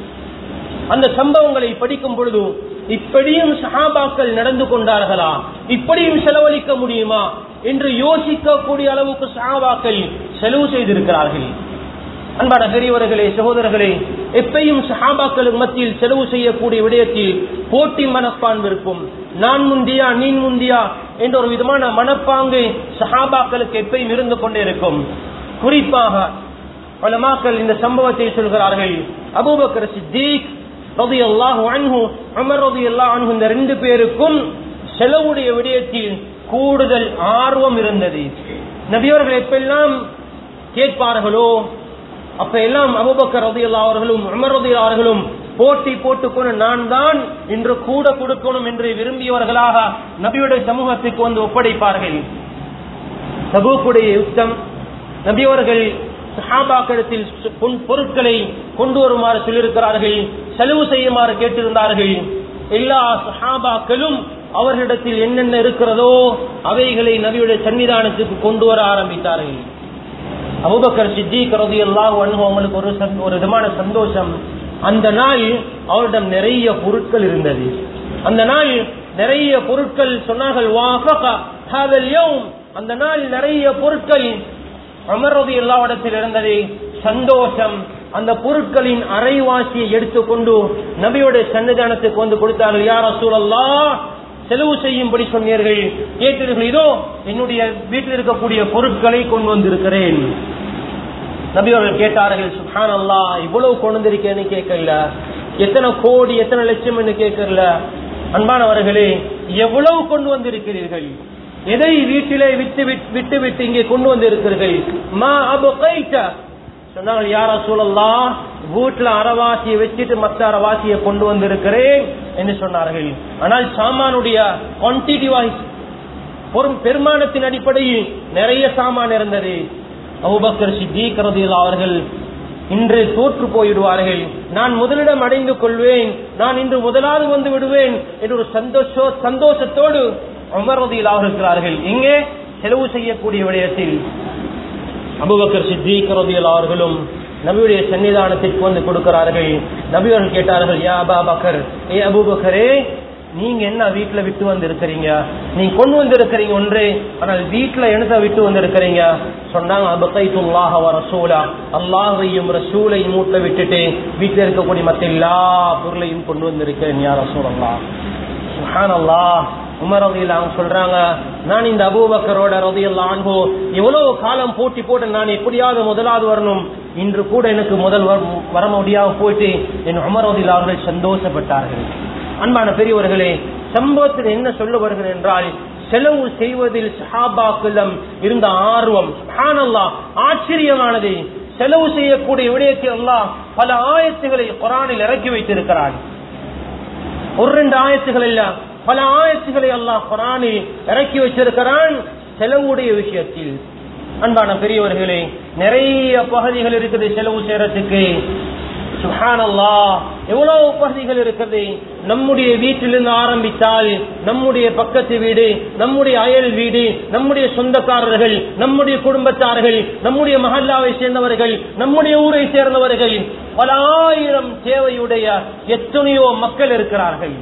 அந்த சம்பவங்களை படிக்கும் பொழுது இப்படியும் சஹாபாக்கள் நடந்து கொண்டார்களா இப்படியும் செலவழிக்க முடியுமா என்று யோசிக்கக்கூடிய அளவுக்கு சஹாபாக்கள் செலவு செய்திருக்கிறார்கள் அன்பான பெரியவர்களே சகோதரர்களே எப்பையும் சஹாபாக்களுக்கு மத்தியில் செலவு செய்யக்கூடிய விடயத்தில் போட்டி மனப்பான்பு இருக்கும் நான் முந்தியா நீ முந்தியா என்ற ஒரு விதமான மனப்பாங்கு சஹாபாக்களுக்கு எப்பையும் இருந்து கொண்டே இருக்கும் குறிப்பாக பலமாக்கள் இந்த சம்பவத்தை சொல்கிறார்கள் அபூபக்கர் சித்திக் ரதி அல்லாஹு அன்ஹு அமர் ரதி அல்லாஹ் அன்ஹு இந்த ரெண்டு பேருக்கும் செலவுடைய விடயத்தில் கூடுதல் ஆர்வம் இருந்தது நபியவர்கள் எப்பெல்லாம் கேட்பார்களோ அப்ப எல்லாம் அபுபக்கர் ரதி அவர்களும் உமர் ரதி அவர்களும் போட்டி போட்டுக்கொண்டு நான் தான் இன்று கூட கொடுக்கணும் என்று விரும்பியவர்களாக நபியுடைய சமூகத்துக்கு வந்து ஒப்படைப்பார்கள் தபூக்குடைய யுத்தம் நபியவர்கள் சஹாபாக்களிடத்தில் பொன்- பொருட்களை கொண்டு வருமாறு சொல்லியிருக்கிறார்கள் செலவு செய்யுமாறு கேட்டிருந்தார்கள் எல்லா சஹாபாக்களும் அவர்களிடத்தில் என்னென்ன இருக்கிறதோ அவைகளை நபியுடைய சன்னிதானத்துக்கு கொண்டு வர ஆரம்பித்தார்கள் அபுபக்கர் சித்திக் ரலியல்லாஹு அன்ஹு அவங்களுக்கு ஒரு சந்- ஒரு விதமான சந்தோஷம் அந்த நாள் அவரிடம் நிறைய பொருட்கள் இருந்தது அந்த நாள் நிறைய பொருட்கள் சொன்னார்கள் "வாஃபக ஹாதல் யௌம்." அந்த நாள் நிறைய பொருட்கள் அமர் ரலியல்லாஹு இடத்தில் இருந்தது சந்தோஷம் அந்த பொருட்களின் அரைவாசியை எடுத்துக்கொண்டு நபியுடைய சன்னிதானத்துக்கு வந்து கொடுத்தார்கள் யார் ரசூலல்லாஹ் செலவு செய்யும்படி சொன்னீர்கள் கேட்டீர்கள் இதோ என்னுடைய வீட்டில் இருக்கக்கூடிய பொருட்களை கொண்டு வந்திருக்கிறேன் நபி அவர்கள் கேட்டார்கள் சுஹான் அல்லா இவ்வளவு கொண்டு வந்திருக்கேன்னு கேட்கல எத்தனை கோடி எத்தனை லட்சம் என்று கேட்கல அன்பானவர்களே எவ்வளவு கொண்டு வந்திருக்கிறீர்கள் எதை வீட்டிலே விட்டு விட்டு விட்டு விட்டு இங்கே கொண்டு வந்திருக்கிறீர்கள் மா அபு சொன்னாங்க யார சூழல்லா வீட்டுல அறவாசியை வச்சுட்டு மத்த அறவாசியை கொண்டு வந்திருக்கிறேன் என்று சொன்னார்கள் ஆனால் சாமானுடைய குவான்டிட்டி வாய்ஸ் பொறும் பெருமானத்தின் அடிப்படையில் நிறைய சாமான் இருந்தது அபுபக்கர் சித்திக் ரலியல்லாஹு அவர்கள் இன்று தோற்று போயிடுவார்கள் நான் முதலிடம் அடைந்து கொள்வேன் நான் இன்று முதலாவது வந்து விடுவேன் என்று ஒரு சந்தோஷ சந்தோஷத்தோடு உமர் ரலியல்லாஹு இருக்கிறார்கள் இங்கே செலவு செய்யக்கூடிய விடயத்தில் அபுபக்கர் சித்திக் ரலியல்லாஹு அவர்களும் நபியுடைய சன்னிதானத்திற்கு வந்து கொடுக்கிறார்கள் நபி அவர்கள் கேட்டார்கள் யா அபா பக்கர் ஏ அபூபக்கரே நீங்க என்ன வீட்டுல விட்டு வந்து இருக்கிறீங்க நீங்க கொண்டு வந்து இருக்கிறீங்க ஒன்று ஆனால் வீட்டுல என்னத விட்டு வந்து இருக்கிறீங்க சொன்னாங்க அபகைத்துல்லாஹ வ ரசூலா அல்லாஹையும் ரசூலையும் வீட்டுல விட்டுட்டு வீட்டுல இருக்கக்கூடிய மத்த எல்லா பொருளையும் கொண்டு வந்திருக்கிறேன் யா ரசூல் அல்லாஹ் சுஹானல்லாஹ் உமர் ரதியல்லாஹு சொல்றாங்க நான் இந்த அபூபக்கரோட ரதியல்லாஹு எவ்வளவு காலம் போட்டி போட்டு நான் எப்படியாவது முதலாவது வரணும் இன்று கூட எனக்கு முதல் வர- வர முடியாம போயிட்டு என் உமர் ரதியல்லாஹு அவர்கள் சந்தோஷப்பட்டார்கள் அன்பான பெரியவர்களே சம்பவத்தில் என்ன சொல்ல வருகிறேன் என்றால் செலவு செய்வதில் சஹாபாக்களிடம் இருந்த ஆர்வம் சுப்ஹானல்லாஹ் ஆச்சரியமானது செலவு செய்யக்கூடிய விடயத்தை அல்லாஹ் பல ஆயத்துகளை குரானில் இறக்கி வைத்திருக்கிறான் ஒரு ரெண்டு ஆயத்துகள் இல்ல பல ஆயத்துகளை அல்லாஹ் குரானில் இறக்கி வச்சிருக்கிறான் செலவுடைய விஷயத்தில் அன்பான பெரியவர்களே நிறைய பகுதிகள் இருக்குது செலவு செய்யறதுக்கு சுஹானல்லா எவ்வளவு பகுதிகள் இருக்குது நம்முடைய வீட்டிலிருந்து ஆரம்பித்தால் நம்முடைய பக்கத்து வீடு நம்முடைய அயல் வீடு நம்முடைய சொந்தக்காரர்கள் நம்முடைய குடும்பத்தார்கள் நம்முடைய மஹல்லாவை சேர்ந்தவர்கள் நம்முடைய ஊரை சேர்ந்தவர்கள் பல ஆயிரம் தேவையுடைய எத்தனையோ மக்கள் இருக்கிறார்கள்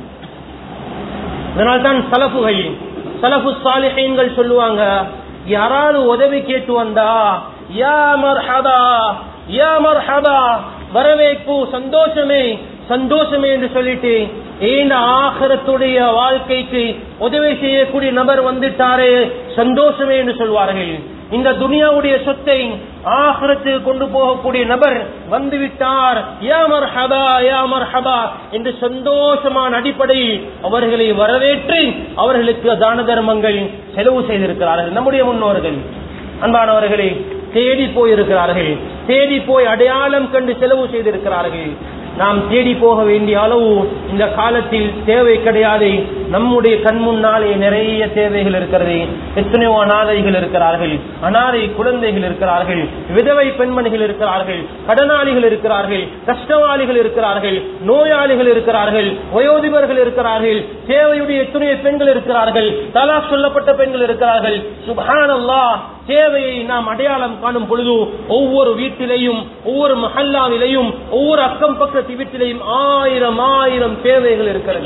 இதனால்தான் சலப்புகள் சலப்பு சாலிஹீன்கள் சொல்லுவாங்க யாராவது உதவி கேட்டு வந்தா யா மர்ஹபா யா மர்ஹபா வரவேற்பு சந்தோஷமே சந்தோஷமே என்று சொல்லிட்டு ஏன் ஆகரத்துடைய வாழ்க்கைக்கு உதவி செய்யக்கூடிய நபர் வந்துட்டாரே சந்தோஷமே என்று சொல்வார்கள் இந்த துனியாவுடைய சொத்தை ஆகரத்துக்கு கொண்டு போகக்கூடிய நபர் வந்துவிட்டார் யாமர் ஹபா யாமர் ஹபா என்று சந்தோஷமான அடிப்படையில் அவர்களை வரவேற்று அவர்களுக்கு தான தர்மங்கள் செலவு செய்திருக்கிறார்கள் நம்முடைய முன்னோர்கள் அன்பானவர்களை தேடி போயிருக்கிறார்கள் தேடி போய் அடையாளம் கண்டு செலவு செய்திருக்கிறார்கள் நாம் தேடி போக வேண்டிய அளவு இந்த காலத்தில் தேவை கிடையாது நம்முடைய கண் முன்னாலே நிறைய தேவைகள் இருக்கிறது எத்தனையோ அனாதைகள் இருக்கிறார்கள் அனாதை குழந்தைகள் இருக்கிறார்கள் விதவை பெண்மணிகள் இருக்கிறார்கள் கடனாளிகள் இருக்கிறார்கள் கஷ்டவாளிகள் இருக்கிறார்கள் நோயாளிகள் இருக்கிறார்கள் வயோதிபர்கள் இருக்கிறார்கள் தேவையுடைய எத்தனையோ பெண்கள் இருக்கிறார்கள் தலா சொல்லப்பட்ட பெண்கள் இருக்கிறார்கள் சுபானல்லா தேவையை நாம் அடையாளம் காணும் பொழுது ஒவ்வொரு வீட்டிலேயும் ஒவ்வொரு மஹல்லாவிலையும் ஒவ்வொரு அக்கம் பக்கத்து வீட்டிலேயும் ஆயிரம் ஆயிரம் தேவைகள் இருக்கிறது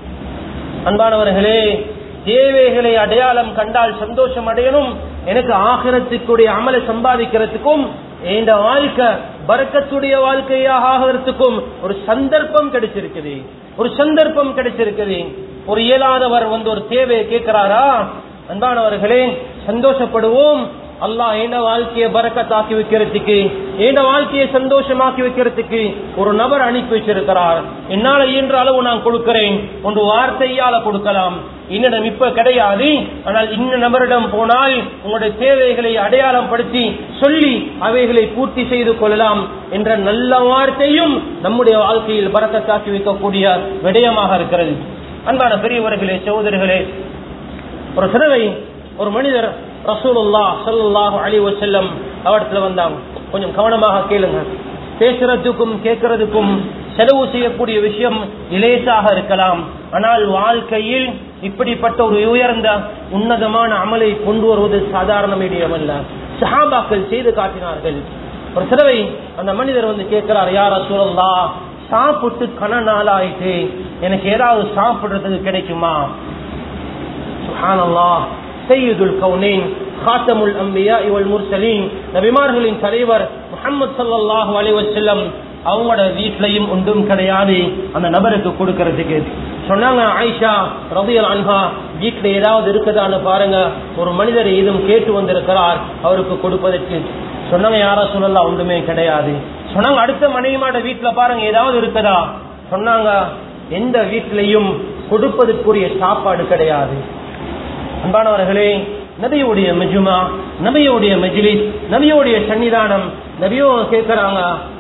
அன்பானவர்களே தேவைகளை அடையாளம் கண்டால் சந்தோஷம் அடையணும் எனக்கு ஆகிரத்துக்குடைய அமலை சம்பாதிக்கிறதுக்கும் இந்த வாழ்க்கை பறக்கத்துடைய வாழ்க்கையாக ஆகிறதுக்கும் ஒரு சந்தர்ப்பம் கிடைச்சிருக்குது ஒரு சந்தர்ப்பம் கிடைச்சிருக்குது ஒரு இயலாதவர் வந்து ஒரு தேவையை கேட்கிறாரா அன்பானவர்களே சந்தோஷப்படுவோம் அல்லாஹ் என்ன வாழ்க்கையை பறக்கத்தாக்கி வைக்கிறதுக்கு என்ன வாழ்க்கையை சந்தோஷமாக்கி வைக்கிறதுக்கு ஒரு நபர் அனுப்பி வச்சிருக்கிறார் என்னால இயன்ற அளவு நான் கொடுக்கிறேன் ஒன்று வார்த்தையால கொடுக்கலாம் என்னிடம் இப்ப கிடையாது ஆனால் இந்த நபரிடம் போனால் உங்களுடைய தேவைகளை அடையாளம் படுத்தி சொல்லி அவைகளை பூர்த்தி செய்து கொள்ளலாம் என்ற நல்ல வார்த்தையும் நம்முடைய வாழ்க்கையில் பறக்கத்தாக்கி வைக்கக்கூடிய விடயமாக இருக்கிறது அன்பான பெரியவர்களே சகோதரர்களே ஒரு சிறவை ஒரு மனிதர் ரசூலுல்லா சல்லாஹு அலி வசல்லம் அவடத்துல வந்தாங்க கொஞ்சம் கவனமாக கேளுங்க பேசுறதுக்கும் கேட்கறதுக்கும் செலவு செய்யக்கூடிய விஷயம் இலேசாக இருக்கலாம் ஆனால் வாழ்க்கையில் இப்படிப்பட்ட ஒரு உயர்ந்த உன்னதமான அமலை கொண்டு வருவது சாதாரண மீடியம் அல்ல சஹாபாக்கள் செய்து காட்டினார்கள் ஒரு சிறவை அந்த மனிதர் வந்து கேட்கிறார் யார் ரசூலுல்லா சாப்பிட்டு கன நாளாயிட்டு எனக்கு ஏதாவது சாப்பிடுறதுக்கு கிடைக்குமா சுஹானல்லாஹ் சையதுல் கவுனேன் காத்தமுல் அம்பியா இவள் முர்சலீன் நபிமார்களின் தலைவர் முகமது சல்லாஹூ அலி வசல்லம் அவங்களோட வீட்லயும் ஒன்றும் கிடையாது அந்த நபருக்கு கொடுக்கறதுக்கு சொன்னாங்க ஆயிஷா ரபியல் அன்ஹா வீட்டுல ஏதாவது இருக்குதான்னு பாருங்க ஒரு மனிதர் ஏதும் கேட்டு வந்திருக்கிறார் அவருக்கு கொடுப்பதற்கு சொன்னாங்க யாரா சொல்லலாம் ஒன்றுமே கிடையாது சொன்னாங்க அடுத்த மனைவிமாட வீட்டுல பாருங்க ஏதாவது இருக்குதா சொன்னாங்க எந்த வீட்டிலையும் கொடுப்பதற்குரிய சாப்பாடு கிடையாது அன்பானவர்களே நபியுடைய மெஜுமா நபியுடைய மெஜிலிஸ் நபியுடைய சன்னிதானம் நபியோ கேட்கிறாங்க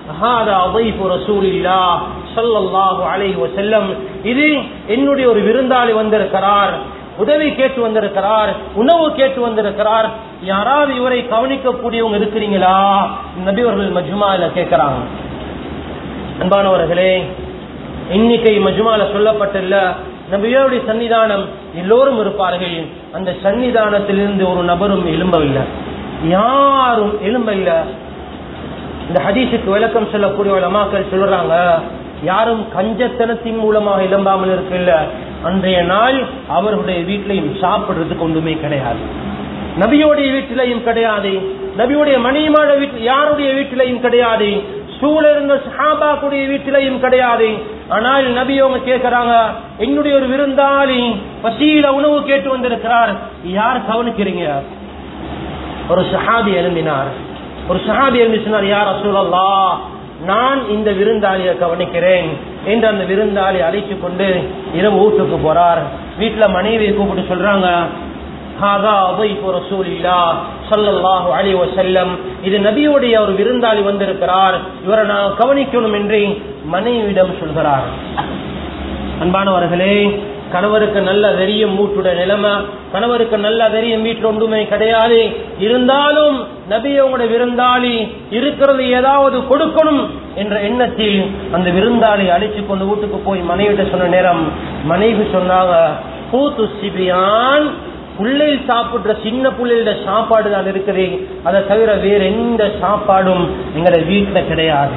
இது என்னுடைய ஒரு விருந்தாளி வந்திருக்கிறார் உதவி கேட்டு வந்திருக்கிறார் உணவு கேட்டு வந்திருக்கிறார் யாராவது இவரை கவனிக்கக்கூடியவங்க இருக்கிறீங்களா நபிவர்கள் மஜ்மால கேட்கிறாங்க அன்பானவர்களே இன்னைக்கு மஜ்மால சொல்லப்பட்டுள்ள நபியோடைய சன்னிதானம் எல்லோரும் இருப்பார்கள் அந்த சன்னிதானத்திலிருந்து ஒரு நபரும் எழும்பவில்லை யாரும் எழும்பவில்லை இந்த ஹதீஸுக்கு விளக்கம் சொல்லக்கூடிய உலமாக்கள் சொல்றாங்க யாரும் கஞ்சத்தனத்தின் மூலமாக எழும்பாமல் இருக்கல அன்றைய நாள் அவர்களுடைய வீட்டிலையும் சாப்பிடுறதுக்கு ஒன்றுமே கிடையாது நபியோடைய வீட்டிலையும் கிடையாது நபியுடைய மணியமான வீட்டில் யாருடைய வீட்டிலையும் கிடையாது சூழ இருந்த சஹாபாக்குடைய வீட்டிலையும் கிடையாது ஆனால் நபி அவங்க கேட்கிறாங்க என்னுடைய ஒரு விருந்தாளி பசியில உணவு கேட்டு வந்திருக்கிறார் யார் கவனிக்கிறீங்க ஒரு சஹாபி எழுந்தினார் ஒரு சஹாபி எழுந்து சொன்னார் யார் அசூலல்லா நான் இந்த விருந்தாளியை கவனிக்கிறேன் என்று அந்த விருந்தாளி அழைத்து கொண்டு இரவு வீட்டுக்கு போறார் வீட்டுல மனைவியை கூப்பிட்டு சொல்றாங்க ஹாதா அதைப்பு ரசூலில்லா ஸல்லல்லாஹு அலைஹி வஸல்லம் இது நபியுடைய ஒரு விருந்தாளி வந்திருக்கிறார் இவரை நான் கவனிக்கணும் என்று மனைவியிடம் சொல்கிறார் அன்பானவர்களே கணவருக்கு நல்ல தெரியும் மூட்டுடைய நிலைமை கணவருக்கு நல்ல தெரியும் வீட்டில் ஒன்றுமே கிடையாது இருந்தாலும் நபி அவங்களோட விருந்தாளி இருக்கிறது ஏதாவது கொடுக்கணும் என்ற எண்ணத்தில் அந்த விருந்தாளி அழைச்சு கொண்டு வீட்டுக்கு போய் மனைவிட்ட சொன்ன நேரம் மனைவி சொன்னாங்க பூத்து சிபியான் புள்ளையில் சாப்பிடுற சின்ன புள்ளையோட சாப்பாடு தான் இருக்குது அதை தவிர வேற எந்த சாப்பாடும் எங்களோட வீட்டில் கிடையாது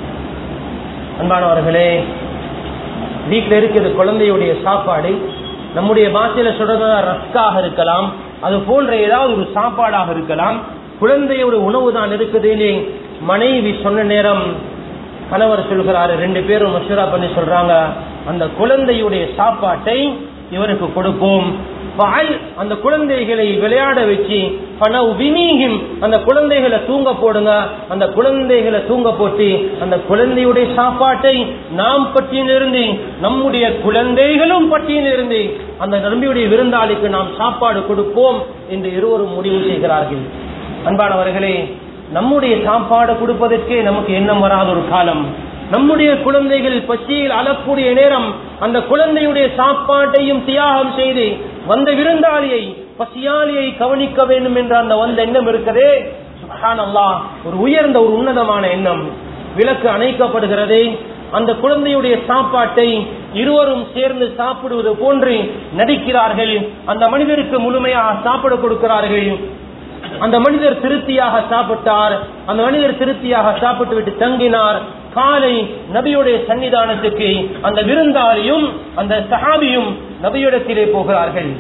அன்பானவர்களே வீட்டில் இருக்கிறது குழந்தையுடைய சாப்பாடு நம்முடைய பாஷையில சொல்றது ரஸ்காக இருக்கலாம் அது போன்ற ஏதாவது ஒரு சாப்பாடாக இருக்கலாம் குழந்தையோட உணவு தான் இருக்குதுன்னு மனைவி சொன்ன நேரம் கணவர் சொல்கிறாரு ரெண்டு பேரும் மசூரா பண்ணி சொல்றாங்க அந்த குழந்தையுடைய சாப்பாட்டை இவருக்கு கொடுப்போம் பால் அந்த குழந்தைகளை விளையாட வச்சு பண வினீகம் அந்த குழந்தைகளை தூங்க போடுங்க அந்த குழந்தைகளை தூங்க போட்டு அந்த குழந்தையுடைய சாப்பாட்டை நாம் பட்டியலிருந்து நம்முடைய குழந்தைகளும் பட்டியலிருந்து அந்த நம்பியுடைய விருந்தாளிக்கு நாம் சாப்பாடு கொடுப்போம் என்று இருவரும் முடிவு செய்கிறார்கள் அன்பானவர்களே நம்முடைய சாப்பாடு கொடுப்பதற்கே நமக்கு எண்ணம் வராத ஒரு காலம் நம்முடைய குழந்தைகள் பசியில் அழக்கூடிய நேரம் அந்த குழந்தையுடைய சாப்பாட்டையும் தியாகம் செய்து வந்த விருந்தாளியை பசியாளியை கவனிக்க வேண்டும் என்ற அந்த வந்த எண்ணம் இருக்கிறதே சுப்ஹானல்லாஹ் ஒரு உயர்ந்த ஒரு உன்னதமான எண்ணம் விளக்கு அணைக்கப்படுகிறதே அந்த குழந்தையுடைய சாப்பாட்டை இருவரும் சேர்ந்து சாப்பிடுவது போன்று நடிக்கிறார்கள் அந்த மனிதருக்கு முழுமையாக சாப்பிட கொடுக்கிறார்கள் அந்த மனிதர் திருப்தியாக சாப்பிட்டார் அந்த மனிதர் திருப்தியாக சாப்பிட்டு விட்டு தங்கினார் காலை நபியுடைய சன்னிதானத்துக்கு அந்த விருந்தாளியும் அந்த சஹாபியும் நபியிடத்திலே போகிறார்கள்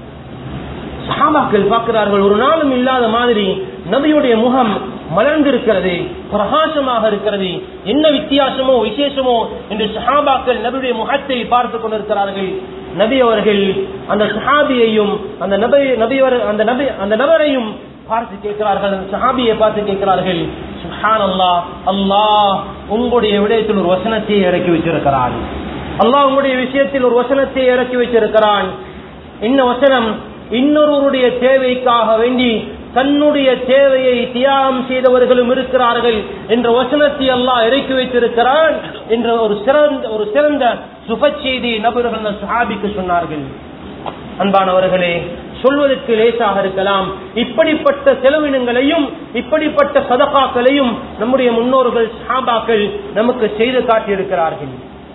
சஹாபாக்கள் பார்க்கிறார்கள் ஒரு நாளும் இல்லாத மாதிரி நபியுடைய முகம் மலர்ந்திருக்கிறது பிரகாசமாக இருக்கிறது என்ன வித்தியாசமோ விசேஷமோ என்று சஹாபாக்கள் நபியுடைய முகத்தை பார்த்து கொண்டிருக்கிறார்கள் நபி அவர்கள் அந்த சஹாபியையும் அந்த நபி நபியவர் அந்த நபி அந்த நபரையும் பார்த்து கேட்கிறார்கள் அந்த சஹாபியை பார்த்து கேட்கிறார்கள் சுஹான் அல்லாஹ் அல்லாஹ் உங்களுடைய விடயத்தில் ஒரு வசனத்தை இறக்கி வச்சிருக்கிறான் அல்லாஹ் உங்களுடைய விஷயத்தில் ஒரு வசனத்தை இறக்கி வச்சிருக்கிறான் இந்த வசனம் இன்னொருவருடைய தேவைக்காக வேண்டி தன்னுடைய தேவையை தியாகம் செய்தவர்களும் இருக்கிறார்கள் என்ற வசனத்தை அல்லாஹ் இறக்கி வைத்திருக்கிறான் என்ற ஒரு சிறந்த ஒரு சிறந்த சுப செய்தி நபர்கள் அந்த சஹாபிக்கு சொன்னார்கள் அன்பானவர்களே சொல்வதற்கு லேசாக இருக்கலாம் இப்படிப்பட்ட செலவினங்களையும் இப்படிப்பட்ட சதகாக்களையும் நம்முடைய முன்னோர்கள் சாபாக்கள் நமக்கு செய்து காட்டியிருக்கிறார்கள்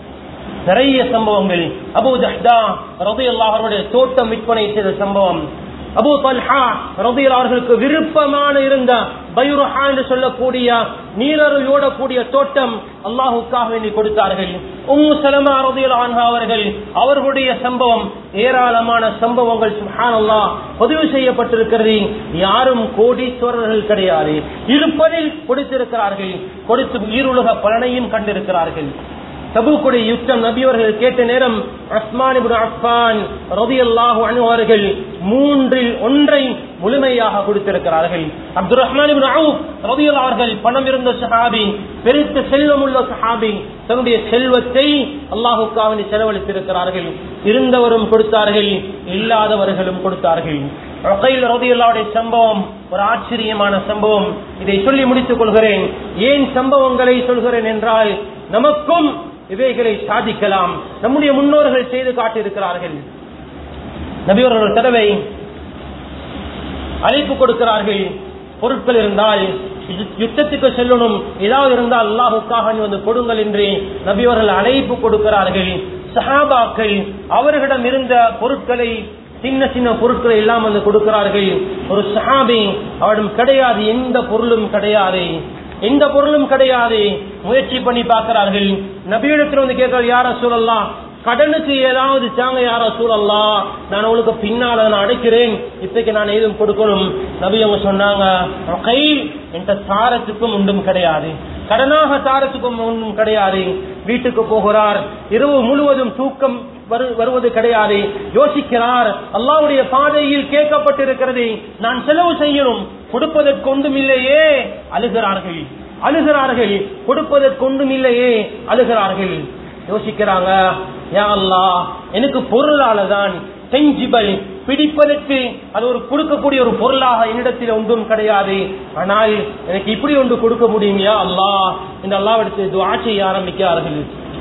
நிறைய சம்பவங்கள் அபு தஹ்தா ரபி அல்லாஹருடைய தோட்டம் விற்பனை செய்த சம்பவம் அபு தல்ஹா ரபி அவர்களுக்கு விருப்பமான இருந்த பயுரஹா என்று சொல்லக்கூடிய நீரரு ஓடக்கூடிய தோட்டம் அல்லாஹுக்காக வேண்டி கொடுத்தார்கள் உம்மு சலமா ரபியுல் ஆன்ஹா அவர்கள் அவர்களுடைய சம்பவம் ஏராளமான சம்பவங்கள் சுஹானல்லா பதிவு செய்யப்பட்டிருக்கிறது யாரும் கோடீஸ்வரர்கள் கிடையாது இருப்பதில் கொடுத்திருக்கிறார்கள் கொடுத்து ஈருலக பலனையும் கண்டிருக்கிறார்கள் தபுக்குடைய யுத்தம் நபியவர்கள் கேட்ட நேரம் அஸ்மான் அஃபான் ரதியல்லாஹு அன்ஹு அவர்கள் மூன்றில் ஒன்றை முழுமையாக கொடுத்திருக்கிறார்கள் அப்துல் ரஹ்மான் ரதியல்லா அவர்கள் பணம் இருந்த சஹாபி பெருத்த செல்வம் உள்ள சஹாபி தன்னுடைய செல்வத்தை அல்லாஹுக்காக செலவழித்திருக்கிறார்கள் இருந்தவரும் கொடுத்தார்கள் இல்லாதவர்களும் கொடுத்தார்கள் ரதியல்லாவுடைய சம்பவம் ஒரு ஆச்சரியமான சம்பவம் இதை சொல்லி முடித்துக் கொள்கிறேன் ஏன் சம்பவங்களை சொல்கிறேன் என்றால் நமக்கும் இவைகளை சாதிக்கலாம் நம்முடைய முன்னோர்கள் செய்து காட்டியிருக்கிறார்கள் நபியோர் ஒரு தடவை அழைப்பு கொடுக்கிறார்கள் பொருட்கள் இருந்தால் யுத்தத்துக்கு செல்லணும் ஏதாவது இருந்தால் அல்லாஹுக்காக வந்து கொடுங்கள் என்று நபியவர்கள் அழைப்பு கொடுக்கிறார்கள் சஹாபாக்கள் அவர்களிடம் இருந்த பொருட்களை சின்ன சின்ன பொருட்களை எல்லாம் வந்து கொடுக்கிறார்கள் ஒரு சஹாபி அவரிடம் கிடையாது எந்த பொருளும் கிடையாது எந்த பொருளும் கிடையாது முயற்சி பண்ணி பார்க்கிறார்கள் நபியிடத்தில் வந்து கேட்கிறார் யார சூழல்லாம் கடனுக்கு ஏதாவது சாங்க யார சூழல்லாம் நான் உங்களுக்கு பின்னால நான் அடைக்கிறேன் இப்பைக்கு நான் எதுவும் கொடுக்கணும் நபி அவங்க சொன்னாங்க கை என்ற தாரத்துக்கும் ஒன்றும் கிடையாது கடனாக தாரத்துக்கும் ஒன்றும் கிடையாது வீட்டுக்கு போகிறார் இரவு முழுவதும் தூக்கம் வருவது கிடையாது யோசிக்கிறார் அல்லாவுடைய பாதையில் கேட்கப்பட்டிருக்கிறது நான் செலவு செய்யணும் கொடுப்பதற்கு ஒன்றும் இல்லையே அழுகிறார்கள் அழுகிறார்கள் கொடுப்பதற்கு ஒன்றும் இல்லையே அழுகிறார்கள் யோசிக்கிறாங்க யா அல்லா எனக்கு பொருளால தான் டெஞ்சிபல் பிடிப்பதற்கு அது ஒரு கொடுக்கக்கூடிய ஒரு பொருளாக என்னிடத்தில் ஒன்றும் கிடையாது ஆனால் எனக்கு இப்படி ஒன்று கொடுக்க முடியுமையா அல்லாஹ் இந்த அல்லாஹ் எடுத்து துவா செய்ய ஆரம்பிக்கிறார்கள்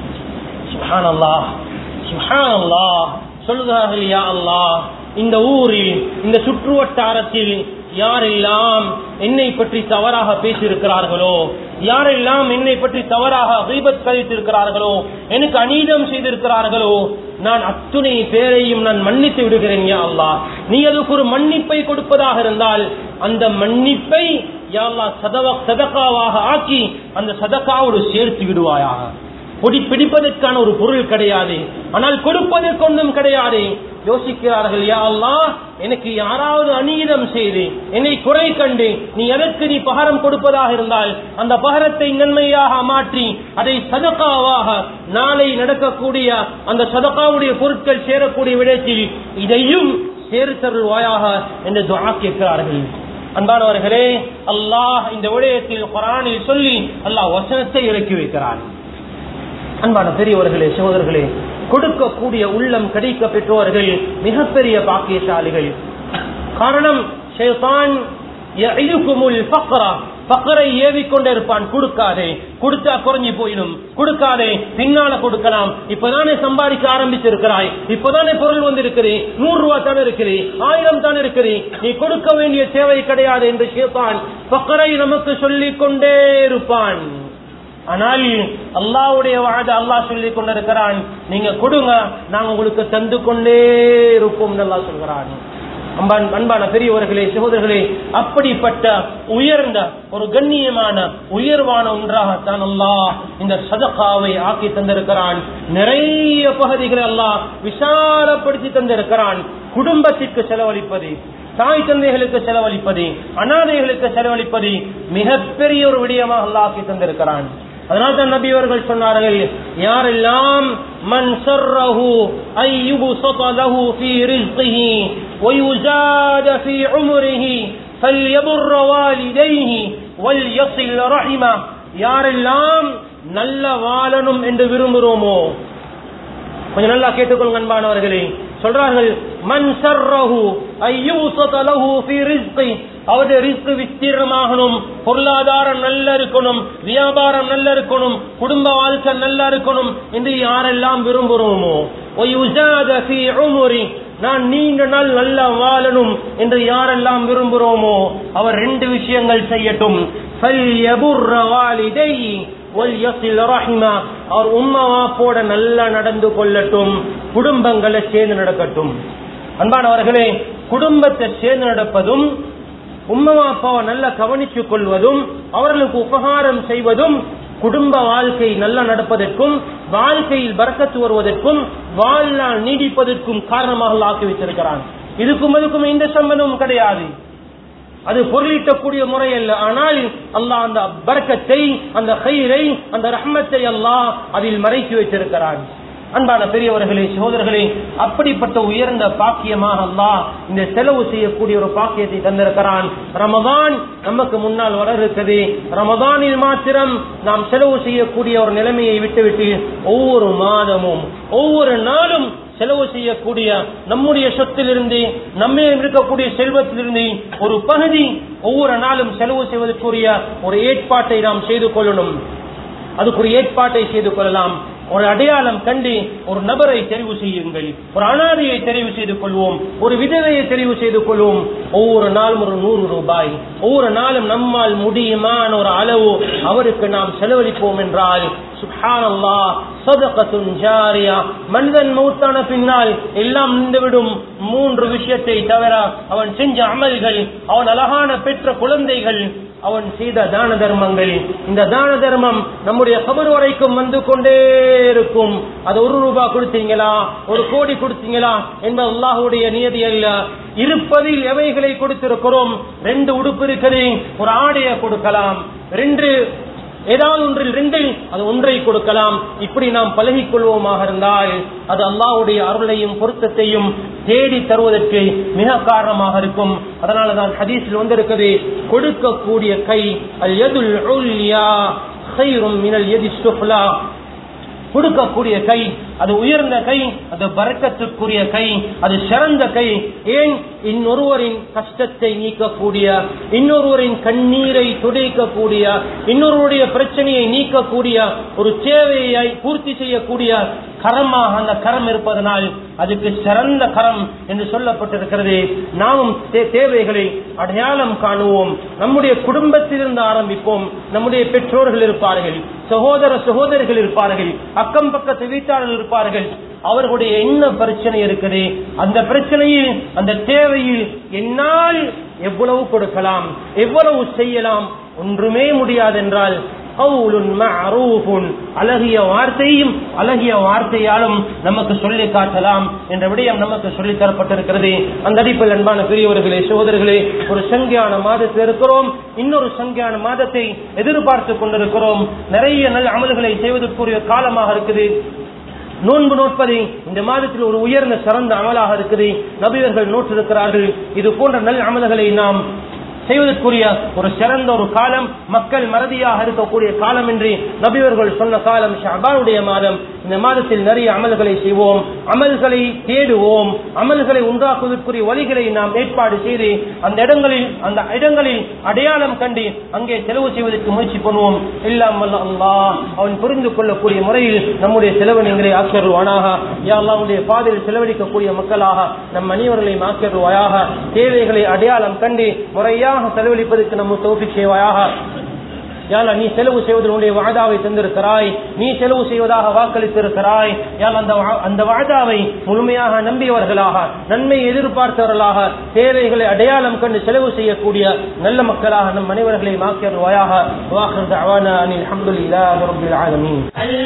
சுஹான் அல்லாஹ் சுஹான் அல்லாஹ் சொல்லுகிறார்கள் யா அல்லாஹ் இந்த ஊரில் இந்த சுற்று வட்டாரத்தில் யாரெல்லாம் என்னை பற்றி தவறாக பேசியிருக்கிறார்களோ யாரெல்லாம் என்னை பற்றி தவறாக தீபத் கழித்திருக்கிறார்களோ எனக்கு அநீதம் செய்திருக்கிறார்களோ நான் அத்துணை பேரையும் நான் மன்னித்து விடுகிறேன் யா அல்லாஹ் நீ அதுக்கு ஒரு மன்னிப்பை கொடுப்பதாக இருந்தால் அந்த மன்னிப்பை யா அல்லாஹ் சதவ சதக்காவாக ஆக்கி அந்த சதக்காவோடு சேர்த்து விடுவாயாக பொடி பிடிப்பதற்கான ஒரு பொருள் கிடையாது ஆனால் கொடுப்பதற்கு ஒன்றும் கிடையாது யோசிக்கிறார்கள் யா அல்லாஹ் எனக்கு யாராவது அநீதம் செய்து என்னை குறை கண்டு நீ எதற்கு நீ பகரம் கொடுப்பதாக இருந்தால் அந்த பகரத்தை நன்மையாக மாற்றி அதை சதக்காவாக நாளை நடக்கக்கூடிய அந்த சதக்காவுடைய பொருட்கள் சேரக்கூடிய விடத்தில் இதையும் சேர்த்தருள்வாயாக என்று துவா கேட்கிறார்கள் அன்பானவர்களே அல்லாஹ் இந்த விடயத்தில் குரானில் சொல்லி அல்லாஹ் வசனத்தை இறக்கி வைக்கிறான் அன்பான பெரியவர்களே சகோதரர்களே கொடுக்கக்கூடிய உள்ளம் கிடைக்க பெற்றோர்கள் மிகப்பெரிய பாக்கியசாலிகள் காரணம் ஷைத்தான் யஇதுகுமுல் ஃபக்ரா பக்கரை ஏவிக்கொண்டே இருப்பான் கொடுக்காதே கொடுத்தா குறைஞ்சி போயிடும் கொடுக்காதே பின்னால கொடுக்கலாம் இப்பதானே சம்பாதிக்க ஆரம்பிச்சிருக்கிறாய் இப்பதானே பொருள் வந்திருக்கிறே நூறு ரூபாய் தானே இருக்கிறே ஆயிரம் தானே இருக்கிறே நீ கொடுக்க வேண்டிய தேவை கிடையாது என்று கேட்பான் பக்கரை நமக்கு சொல்லிக் கொண்டே இருப்பான் ஆனால் அல்லாவுடைய வாழ அல்லாஹ் சொல்லி கொண்டிருக்கிறான் நீங்க கொடுங்க நாங்க உங்களுக்கு தந்து கொண்டே இருப்போம் அல்லாஹ் சொல்கிறான் அன்பான் அன்பான பெரியவர்களே சகோதரர்களே அப்படிப்பட்ட உயர்ந்த ஒரு கண்ணியமான உயர்வான ஒன்றாகத்தான் அல்லாஹ் இந்த சதகாவை ஆக்கி தந்திருக்கிறான் நிறைய பகுதிகளை அல்லாஹ் விசாலப்படுத்தி தந்திருக்கிறான் குடும்பத்திற்கு செலவழிப்பது தாய் தந்தைகளுக்கு செலவழிப்பது அனாதைகளுக்கு செலவழிப்பது மிகப்பெரிய ஒரு விடயமாக அல்லாஹ் ஆக்கி தந்திருக்கிறான் அதனால் தான் நபி அவர்கள் சொன்னார்கள் யாரெல்லாம் மன் சர்ரஹு ஐயுபு சதலஹு ஃபீ ரிஸ்கிஹி ويزاد في عمره فليبر والديه وليصل رحمه யாரெல்லாம் நல்ல வாழணும் என்று விரும்புகிறோமோ கொஞ்சம் நல்லா கேட்டுக்கொள்ளுங்க அன்பானவர்களே சொல்றார்கள் மன் சர்ரஹு ஐயூசத லஹு ஃபீ ரிஸ்கி அவருடைய ரிஸ்க் விஸ்தீர்ணமாகணும் பொருளாதாரம் நல்லா இருக்கணும் வியாபாரம் நல்லா இருக்கணும் குடும்ப வாழ்க்கை நல்லா இருக்கணும் என்று யாரெல்லாம் விரும்புகிறோமோ ஒயுசாத ஃபீ உமுரி நான் நீண்ட நாள் நல்லா வாழணும் என்று யாரெல்லாம் விரும்புகிறோமோ அவர் ரெண்டு விஷயங்கள் செய்யட்டும் فَلْيَبُرَّ وَالِدَيْهِ وَلْيَصِلْ رَحِمَهُ. அவர் உம்மா வாப்போட நல்லா நடந்து கொள்ளட்டும் குடும்பங்களை சேர்ந்து நடக்கட்டும் அன்பானவர்களே குடும்பத்தை சேர்ந்து நடப்பதும் உம்மா அப்பாவை நல்லா கவனித்துக் கொள்வதும் அவர்களுக்கு உபகாரம் செய்வதும் குடும்ப வாழ்க்கை நல்லா நடப்பதற்கும் வாழ்க்கையில் பறக்கத்து வருவதற்கும் வாழ்நாள் நீடிப்பதற்கும் காரணமாக ஆக்கி வைத்திருக்கிறான் இதுக்கும் அதுக்கும் எந்த சம்பந்தமும் கிடையாது அது பொருளீட்டக்கூடிய முறை அல்ல ஆனால் அல்லாஹ் அந்த பறக்கத்தை அந்த கயிறை அந்த ரஹ்மத்தை அல்லாஹ் அதில் மறைத்து வைத்திருக்கிறான் அன்பான பெரியவர்களே சகோதரர்களே அப்படிப்பட்ட உயர்ந்த பாக்கியமாக அல்லாஹ் இந்த செலவு செய்யக்கூடிய ஒரு பாக்கியத்தை தந்திருக்கிறான் ரமதான் நமக்கு முன்னால் வர இருக்குது ரமதானில் மாத்திரம் நாம் செலவு செய்யக்கூடிய ஒரு நிலைமையை விட்டுவிட்டு ஒவ்வொரு மாதமும் ஒவ்வொரு நாளும் செலவு செய்யக்கூடிய நம்முடைய சொத்திலிருந்து நம்மே இருக்கக்கூடிய செல்வத்திலிருந்து ஒரு பகுதி ஒவ்வொரு நாளும் செலவு செய்வதற்குரிய ஒரு ஏற்பாட்டை நாம் செய்து கொள்ளணும் அதுக்கு ஒரு ஏற்பாட்டை செய்து கொள்ளலாம் ஒரு அடையாளம் கண்டு ஒரு நபரை தெரிவு செய்யுங்கள் ஒரு அனாதையை தெரிவு செய்து கொள்வோம் ஒரு விதவையை தெரிவு செய்து கொள்வோம் ஒவ்வொரு நாளும் ஒரு நூறு ரூபாய் ஒவ்வொரு நாளும் நம்மால் முடியுமான ஒரு அளவு அவருக்கு நாம் செலவழிப்போம் என்றால் சுப்ஹானல்லா சதகத்துன் ஜாரியா மனிதன் மௌத்தான பின்னால் எல்லாம் நின்றுவிடும் மூன்று விஷயத்தை தவிர அவன் செஞ்ச அமல்கள் அவன் அழகான பெற்ற குழந்தைகள் அவன் செய்த தான தர்மங்கள் இந்த தான தர்மம் நம்முடைய கபர் வரைக்கும் வந்து கொண்டே இருக்கும் அது ஒரு ரூபாய் கொடுத்தீங்களா ஒரு கோடி கொடுத்தீங்களா என்பது அல்லாஹுடைய நியதி அல்ல இருப்பதில் எவைகளை கொடுத்திருக்கிறோம் ரெண்டு உடுப்பு இருக்குது ஒரு ஆடையை கொடுக்கலாம் ரெண்டு ஏதாவது ஒன்றில் ரெண்டில் அது ஒன்றை கொடுக்கலாம் இப்படி நாம் பழகிக் கொள்வோமாக இருந்தால் அது அல்லாவுடைய அருளையும் பொருத்தத்தையும் தேடி தருவதற்கு மிக காரணமாக இருக்கும் அதனாலதான் ஹதீஸில் வந்திருக்கிறது கொடுக்கக்கூடிய கை அல் எதுல் மினல் எதி சுஃப்லா கொடுக்கக்கூடிய கை அது உயர்ந்த கை அது பறக்கத்துக்குரிய கை அது சிறந்த கை ஏன் இன்னொருவரின் கஷ்டத்தை நீக்கக்கூடிய இன்னொருவரின் கண்ணீரை துடைக்கக்கூடிய இன்னொருவருடைய பிரச்சனையை நீக்கக்கூடிய ஒரு தேவையை பூர்த்தி செய்யக்கூடிய கரமாக அந்த கரம் இருப்பதனால் அதுக்கு சிறந்த கரம் என்று சொல்லப்பட்டிருக்கிறது நாமும் தே- தேவைகளை அடையாளம் காணுவோம் நம்முடைய குடும்பத்திலிருந்து ஆரம்பிப்போம் நம்முடைய பெற்றோர்கள் இருப்பார்கள் சகோதர சகோதரிகள் இருப்பார்கள் அக்கம் பக்கத்து வீட்டாளர்கள் இருப்பார்கள் அவர்களுடைய என்ன பிரச்சனை இருக்குது அந்த பிரச்சனையில் அந்த தேவையில் என்னால் எவ்வளவு கொடுக்கலாம் எவ்வளவு செய்யலாம் ஒன்றுமே முடியாதென்றால் கவுலுன் மஅரூஃபுன் அழகிய வார்த்தையும் அழகிய வார்த்தையாலும் நமக்கு சொல்லி காட்டலாம் என்ற விடயம் நமக்கு சொல்லித் தரப்பட்டிருக்கிறது அந்த அடிப்பில் அன்பான பெரியவர்களே சகோதரர்களே ஒரு சங்கியான மாதத்தில் இருக்கிறோம் இன்னொரு சங்கியான மாதத்தை எதிர்பார்த்து கொண்டிருக்கிறோம் நிறைய நல்ல அமல்களை செய்வதற்குரிய காலமாக இருக்குது நோன்பு நோட்பதை இந்த மாதத்தில் ஒரு உயர்ந்த சிறந்த அமலாக இருக்குது நபியர்கள் நோற்றிருக்கிறார்கள் இது போன்ற நல்ல அமல்களை நாம் செய்வதற்குரிய ஒரு சிறந்த ஒரு காலம் மக்கள் மறதியாக இருக்கக்கூடிய காலம் என்று நபியவர்கள் சொன்ன காலம் ஷபானுடைய மாதம் இந்த மாதத்தில் நிறைய அமல்களை செய்வோம் அமல்களை தேடுவோம் அமல்களை உண்டாக்குவதற்குரிய வழிகளை நாம் ஏற்பாடு செய்து அந்த இடங்களில் அந்த இடங்களில் அடையாளம் கண்டு அங்கே செலவு செய்வதற்கு முயற்சி பண்ணுவோம் எல்லாம் வல்ல அல்லாஹ் அவன் புரிந்து கொள்ளக்கூடிய முறையில் நம்முடைய செலவினங்களை ஆக்கிடுவானாக யா அல்லாஹ்வுடைய பாதையில் செலவழிக்கக்கூடிய மக்களாக நம் அனைவர்களையும் ஆக்கிடுவாயாக தேவைகளை அடையாளம் கண்டு முறையாக செலவழிப்பதற்கு நம்ம தோப்பிக் செய்வாயாக யாழ் நீ செலவு செய்வதனுடைய வாதாவை தந்திருக்கிறாய் நீ செலவு செய்வதாக வாக்களித்திருக்கிறாய் யாழ் அந்த வா- அந்த வாதாவை முழுமையாக நம்பியவர்களாக நன்மை எதிர்பார்த்தவர்களாக தேவைகளை அடையாளம் கண்டு செலவு செய்யக்கூடிய நல்ல மக்களாக நம் அனைவர்களை மாக்கியவாயாக வாஹர் தஅவானா அனில் அல்ஹம்துலில்லாஹி ரப்பில் ஆலமீன்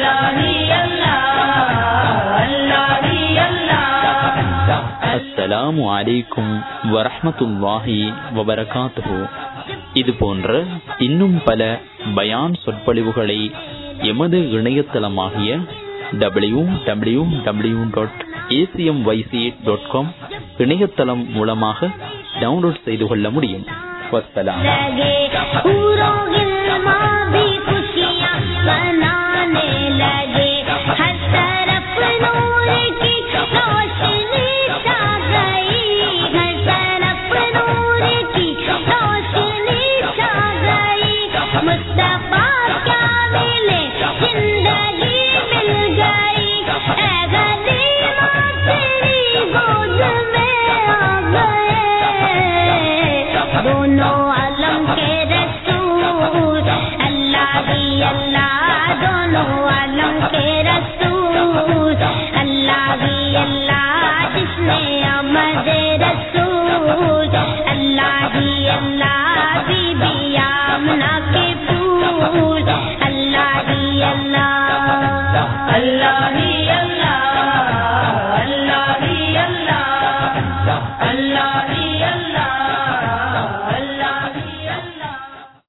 அஸ்ஸலாமு அலைக்கும் வரஹ்மத்துல்லாஹி வபரகாத்துஹு இது போன்ற இன்னும் பல பயான் சொற்பொழிவுகளை எமது இணையதளமாகிய W W W dot A C M Y C dot com இணையதளம் மூலமாக டவுன்லோட் செய்து கொள்ள முடியும் வஸ்ஸலாம் लगे पूरों गिलमा भी खुशियाँ मनाने लगे हर तरफ नूर की रोशनी छा गई हर तरफ नूर की रोशनी छा गई मुस्तफा क्या मिले जिंदगी मिल गई ऐ गरीबा तेरी गोद में आ गए दोनों आलम के रसूल अल्लाह ही अल्लाह दोनों आलम के रसूल अल्लाह ही अल्लाह जिसने अमद रसूल अल्लाह ही अल्लाह